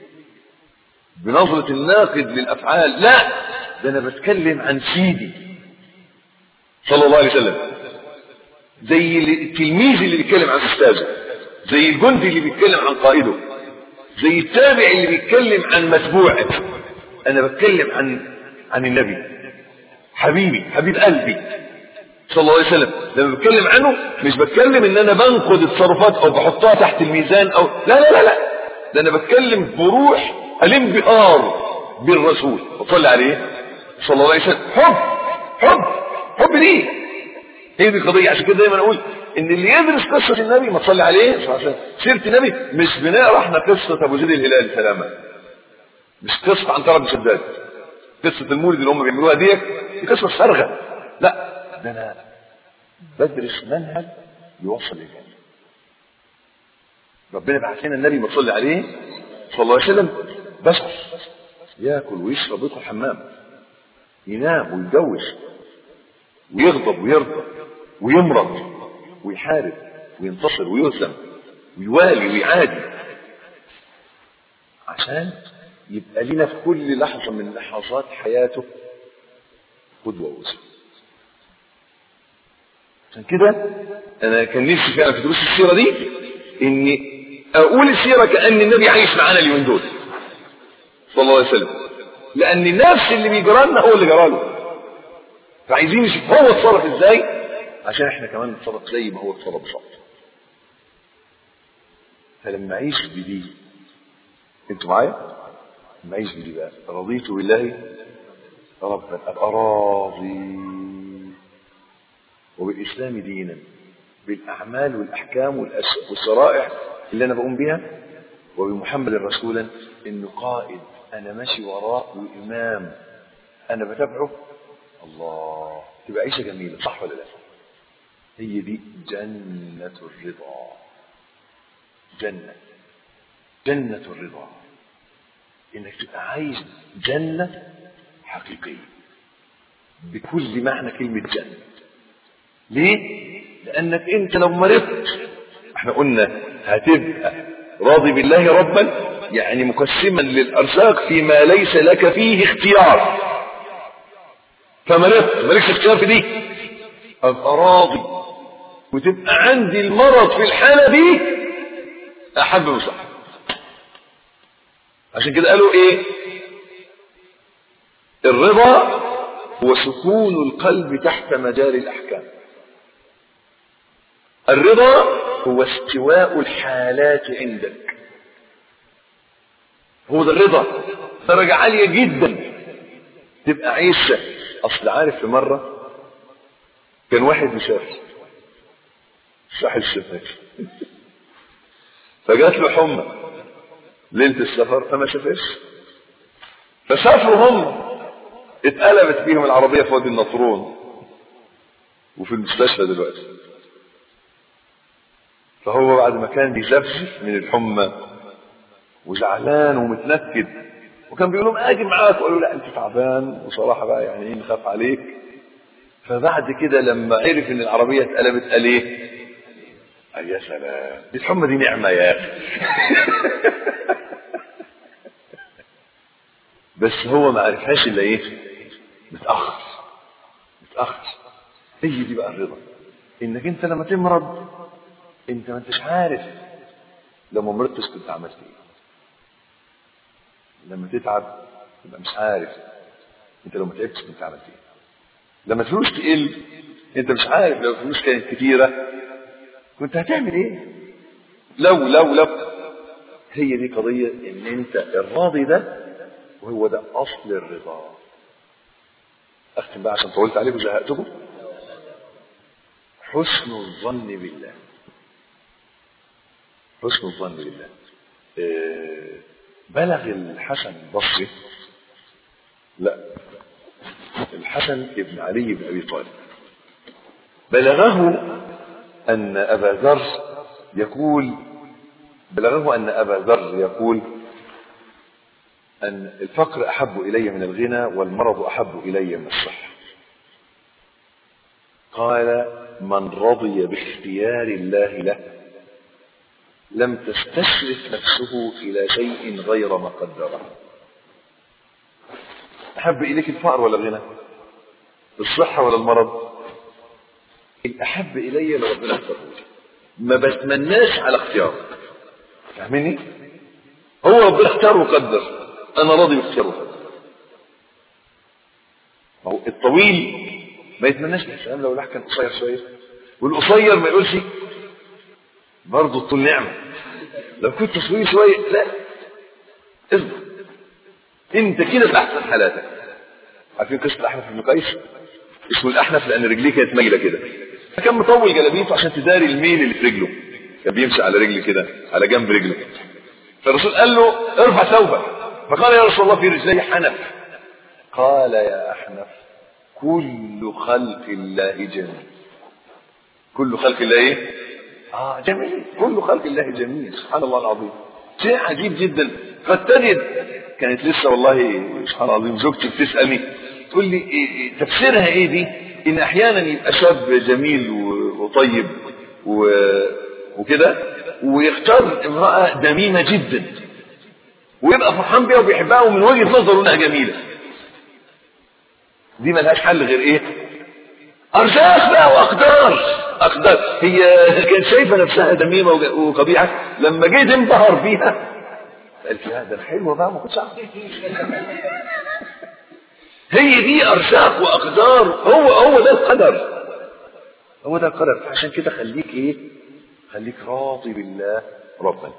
بنظرة الناقد للأفعال لا ده أنا بتكلم عن سيدي صلى الله عليه وسلم زي التلميذ اللي بيتكلم عن أستاذه زي الجندي اللي بيتكلم عن قائده زي التابع اللي بيتكلم عن متبوعه أنا بتكلم عن عن النبي حبيبي حبيب قلبي صلى الله عليه وسلم لما بتكلم عنه مش بتكلم ان انا بنقد التصرفات او بحطها تحت الميزان او لا لا لا لا ده انا بتكلم بروح الانبهار بالرسول وصلي عليه صلى الله عليه وسلم حب حب حب ليه هي دي القضية عشان كده دايما اقول ان اللي يدرس قصة النبي ما تصلي عليه صلى الله عليه وسلم سيرة النبي مش بنقرا احنا قصة ابو زيد الهلالي سلامة مش قصة عنترة بن شداد قصة المولد اللي هم بيعملوها ديت دي قصة فارغة لا ده انا بدرس منهج يوصل للجنة ربنا بعث لنا النبي ما تصلي عليه صلى الله عليه وسلم بشر ياكل ويشرب ويدخل الحمام ينام ويتجوز ويغضب ويرضى ويمرض ويحارب وينتصر ويهزم ويوالي ويعادي عشان يبقى لنا في كل لحظة من لحظات حياته قدوة وأسوة عشان كده أنا كان نفسي فعلا في دروس السيرة دي إني أقول السيرة كأن النبي عايش معانا اليومين دول صلى الله عليه وسلم لأن نفس اللي بيجرى لنا هو اللي جرى له فعايزين نشوف هو اتصرف ازاي عشان احنا كمان نتصرف زي ما هو اتصرف بالظبط فلما اعيش بدي انتوا معايا؟ لما اعيش بدي بقى رضيت بالله ربا ابقى راضي وبالاسلام دينا بالاعمال والاحكام والشرائع اللي انا بقوم بها وبمحمد رسولا انه قائد انا ماشي وراه وامام انا بتابعه الله تبقى عيشه جميله صح ولا لا هي دي جنه الرضا جنه جنه الرضا انك تبقى عايش جنه حقيقيه بكل معنى كلمه جنه ليه لانك انت لو مرضت احنا قلنا هتبقى راضي بالله ربا يعني مقسما للارزاق فيما ليس لك فيه اختيار فمرضت مالكش اختيار في دي ابقى راضي وتبقى عندي المرض في الحاله دي احب مصح عشان كده قالوا ايه الرضا هو سكون القلب تحت مجال الاحكام الرضا هو استواء الحالات عندك هو ده الرضا درجة عالية جدا تبقى عيشة اصل عارف في مرة كان واحد مسافر ساحل الشمال فجات له حمى ليلة السفر فما شافش فسافروا هم اتقلبت بيهم العربية في وادي النطرون وفي المستشفى دلوقتي فهو بعد ما كان بيزفزف من الحمى وزعلان ومتنكد وكان بيقول لهم اجي معاك وقالوا لا انت تعبان وصراحه بقى يعني ايه نخاف عليك فبعد كده لما عرف ان العربيه اتقلبت قال ايه؟ قال يا سلام دي الحمى دي نعمه يا اخي بس هو ما عرفهاش الا ايه؟ متاخر متاخر هي دي بقى الرضا انك انت لما تمرض انت ما انتش عارف لو ما مرضتش كنت عملت ايه لما تتعب تبقى مش عارف انت لو ما تعبتش كنت عملت ايه لما الفلوس تقل انت مش عارف لو الفلوس كانت كتيره كنت هتعمل ايه لو لو لو هي دي قضيه ان انت الراضي ده وهو ده اصل الرضا اختم بقى عشان طولت عليكم وزهقتكم حسن الظن بالله حسن الظن بالله إيه بلغ الحسن البصري لا الحسن ابن علي بن ابي طالب بلغه ان ابا ذر يقول بلغه ان ابا ذر يقول ان الفقر احب الي من الغنى والمرض احب الي من الصحه قال من رضي باختيار الله له لم تستشرف نفسه إلى شيء غير ما قدره أحب إليك الفقر ولا الغنى الصحة ولا المرض الأحب إلي لو ربنا اختاره ما بتمناش على اختياره فاهمني هو ربنا اختار وقدر أنا راضي باختياره وقدر ما هو الطويل ما يتمناش السلام لو الواحد كان قصير شويه والقصير ما يقولش برضه الطول نعمه لو كنت طويل شويه لا اصبر انت كده في احسن حالاتك عارفين قصه الاحنف بن قيس اسمه الاحنف لان رجليه كانت مايله كده فكان مطول جلابيته عشان تداري الميل اللي في رجله كان بيمشي على رجل كده على جنب رجله فالرسول قال له ارفع ثوبك فقال يا رسول الله في رجلي حنف قال يا احنف كل خلق الله جميل كل خلق الله ايه اه جميل كل خلق الله جميل سبحان الله العظيم شيء عجيب جدا قد تجد كانت لسه والله سبحان الله العظيم زوجتي بتسالني تقول لي إيه إيه تفسيرها ايه دي ان احيانا يبقى شاب جميل و- وطيب و- وكده ويختار امراه دميمه جدا ويبقى فرحان بيها وبيحبها ومن وجهه نظره انها جميله دي ملهاش حل غير ايه ارزاق بقى واقدار اقدار هي كانت شايفه نفسها دميمه وج- وقبيحه لما جيت انبهر بيها قالت لا ده أنا حلوه بقى ما كنتش اعرف هي دي ارزاق واقدار هو هو ده القدر هو ده القدر عشان كده خليك ايه خليك راضي بالله ربا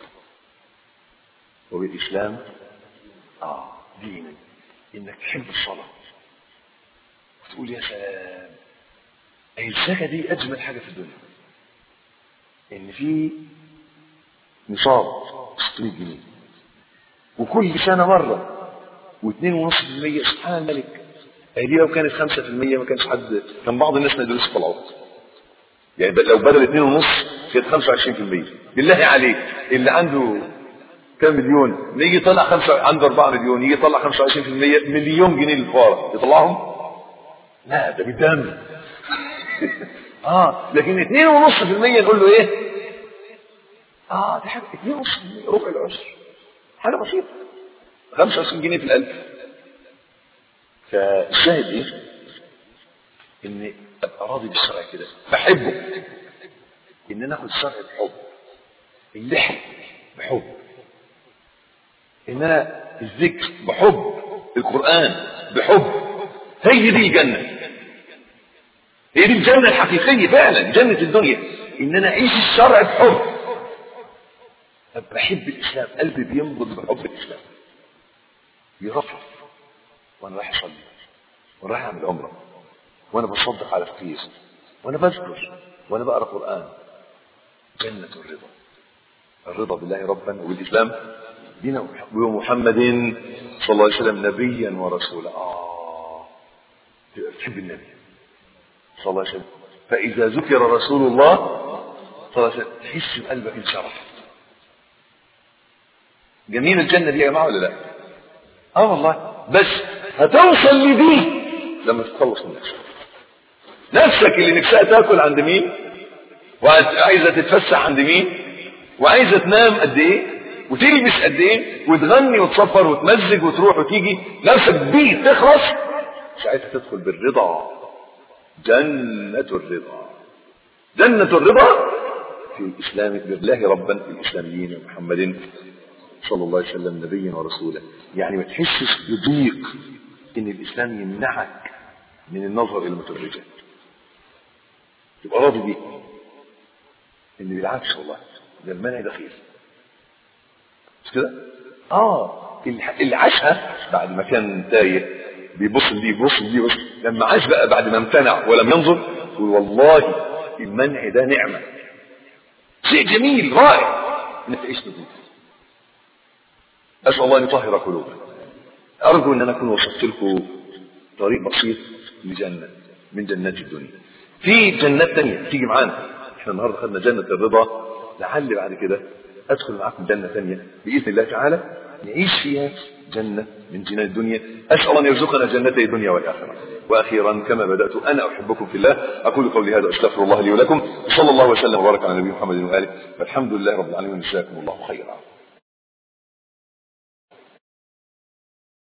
وبالاسلام اه دينا انك تحب الصلاه وتقول يا سلام أي الزكاة دي أجمل حاجة في الدنيا إن في نصاب 600 جنيه وكل سنة مرة واثنين ونص في المية سبحان الملك هي دي لو كانت خمسة في المية ما كانش حد كان بعض الناس ما يدرسوا طلعات يعني ب- لو بدل اثنين ونص كانت 25 في المية بالله عليك اللي عنده كام مليون نيجي يطلع خمسة عنده 4 مليون يجي يطلع 25 في المية مليون جنيه للفقراء يطلعهم لا ده بالدم اه لكن اتنين ونص في المية نقول له ايه اه دي حاجة اتنين ونص في المية ربع العشر حاجة بسيطة 25 جنيه في الألف فالشاهد ايه ان ابقى راضي بالشرع كده بحبه ان انا اخد الشرع بحب اللحم بحب ان انا الذكر بحب القرآن بحب هي دي الجنة هي دي الجنة الحقيقية فعلا جنة الدنيا ان انا اعيش الشرع بحب أبقى بحب الاسلام قلبي بينبض بحب الاسلام يرفرف وانا رايح اصلي وانا رايح اعمل عمره وانا بصدق على فقير وانا بذكر وانا بقرا قران جنة الرضا الرضا بالله ربا وبالاسلام دين ومحمد صلى الله عليه وسلم نبيا ورسولا اه تبقى بتحب النبي صلى الله عليه وسلم فإذا ذكر رسول الله صلى الله عليه وسلم تحس بقلبك انشرح جميل الجنة دي يا جماعة ولا لا؟ اه والله بس هتوصل لدي لما تتخلص من نفسك نفسك اللي نفسها تاكل عند مين وعايزة تتفسح عند مين وعايزة تنام قد ايه وتلبس قد ايه وتغني وتصفر وتمزج وتروح وتيجي نفسك دي تخلص ساعتها تدخل بالرضا جنة الرضا جنة الرضا في الإسلام بالله ربا في الإسلاميين محمد صلى الله عليه وسلم نبيا ورسولا يعني ما تحسش بضيق إن الإسلام يمنعك من النظر إلى المتبرجات تبقى راضي بيه إن بالعكس والله ده المنع ده خير مش كده؟ اه اللي عاشها بعد ما كان تايه بيبص لدي يبص لدي يبص لما عاش بقى بعد ما امتنع ولم ينظر يقول والله المنع ده نعمة شيء جميل رائع انك تعيش نظيف اسال الله ان يطهر قلوبنا ارجو ان انا اكون وصفت لكم طريق بسيط لجنة من جنات الدنيا في جنات تانية تيجي معانا احنا النهارده خدنا جنة الرضا لعل بعد كده ادخل معاكم جنة ثانية باذن الله تعالى نعيش فيها جنة من جنات الدنيا اسال الله ان يرزقنا جنتي الدنيا والاخره واخيرا كما بدات انا احبكم في الله اقول قولي هذا استغفر الله لي ولكم صلى الله وسلم وبارك على نبينا محمد واله والحمد لله رب العالمين جزاكم الله خيرا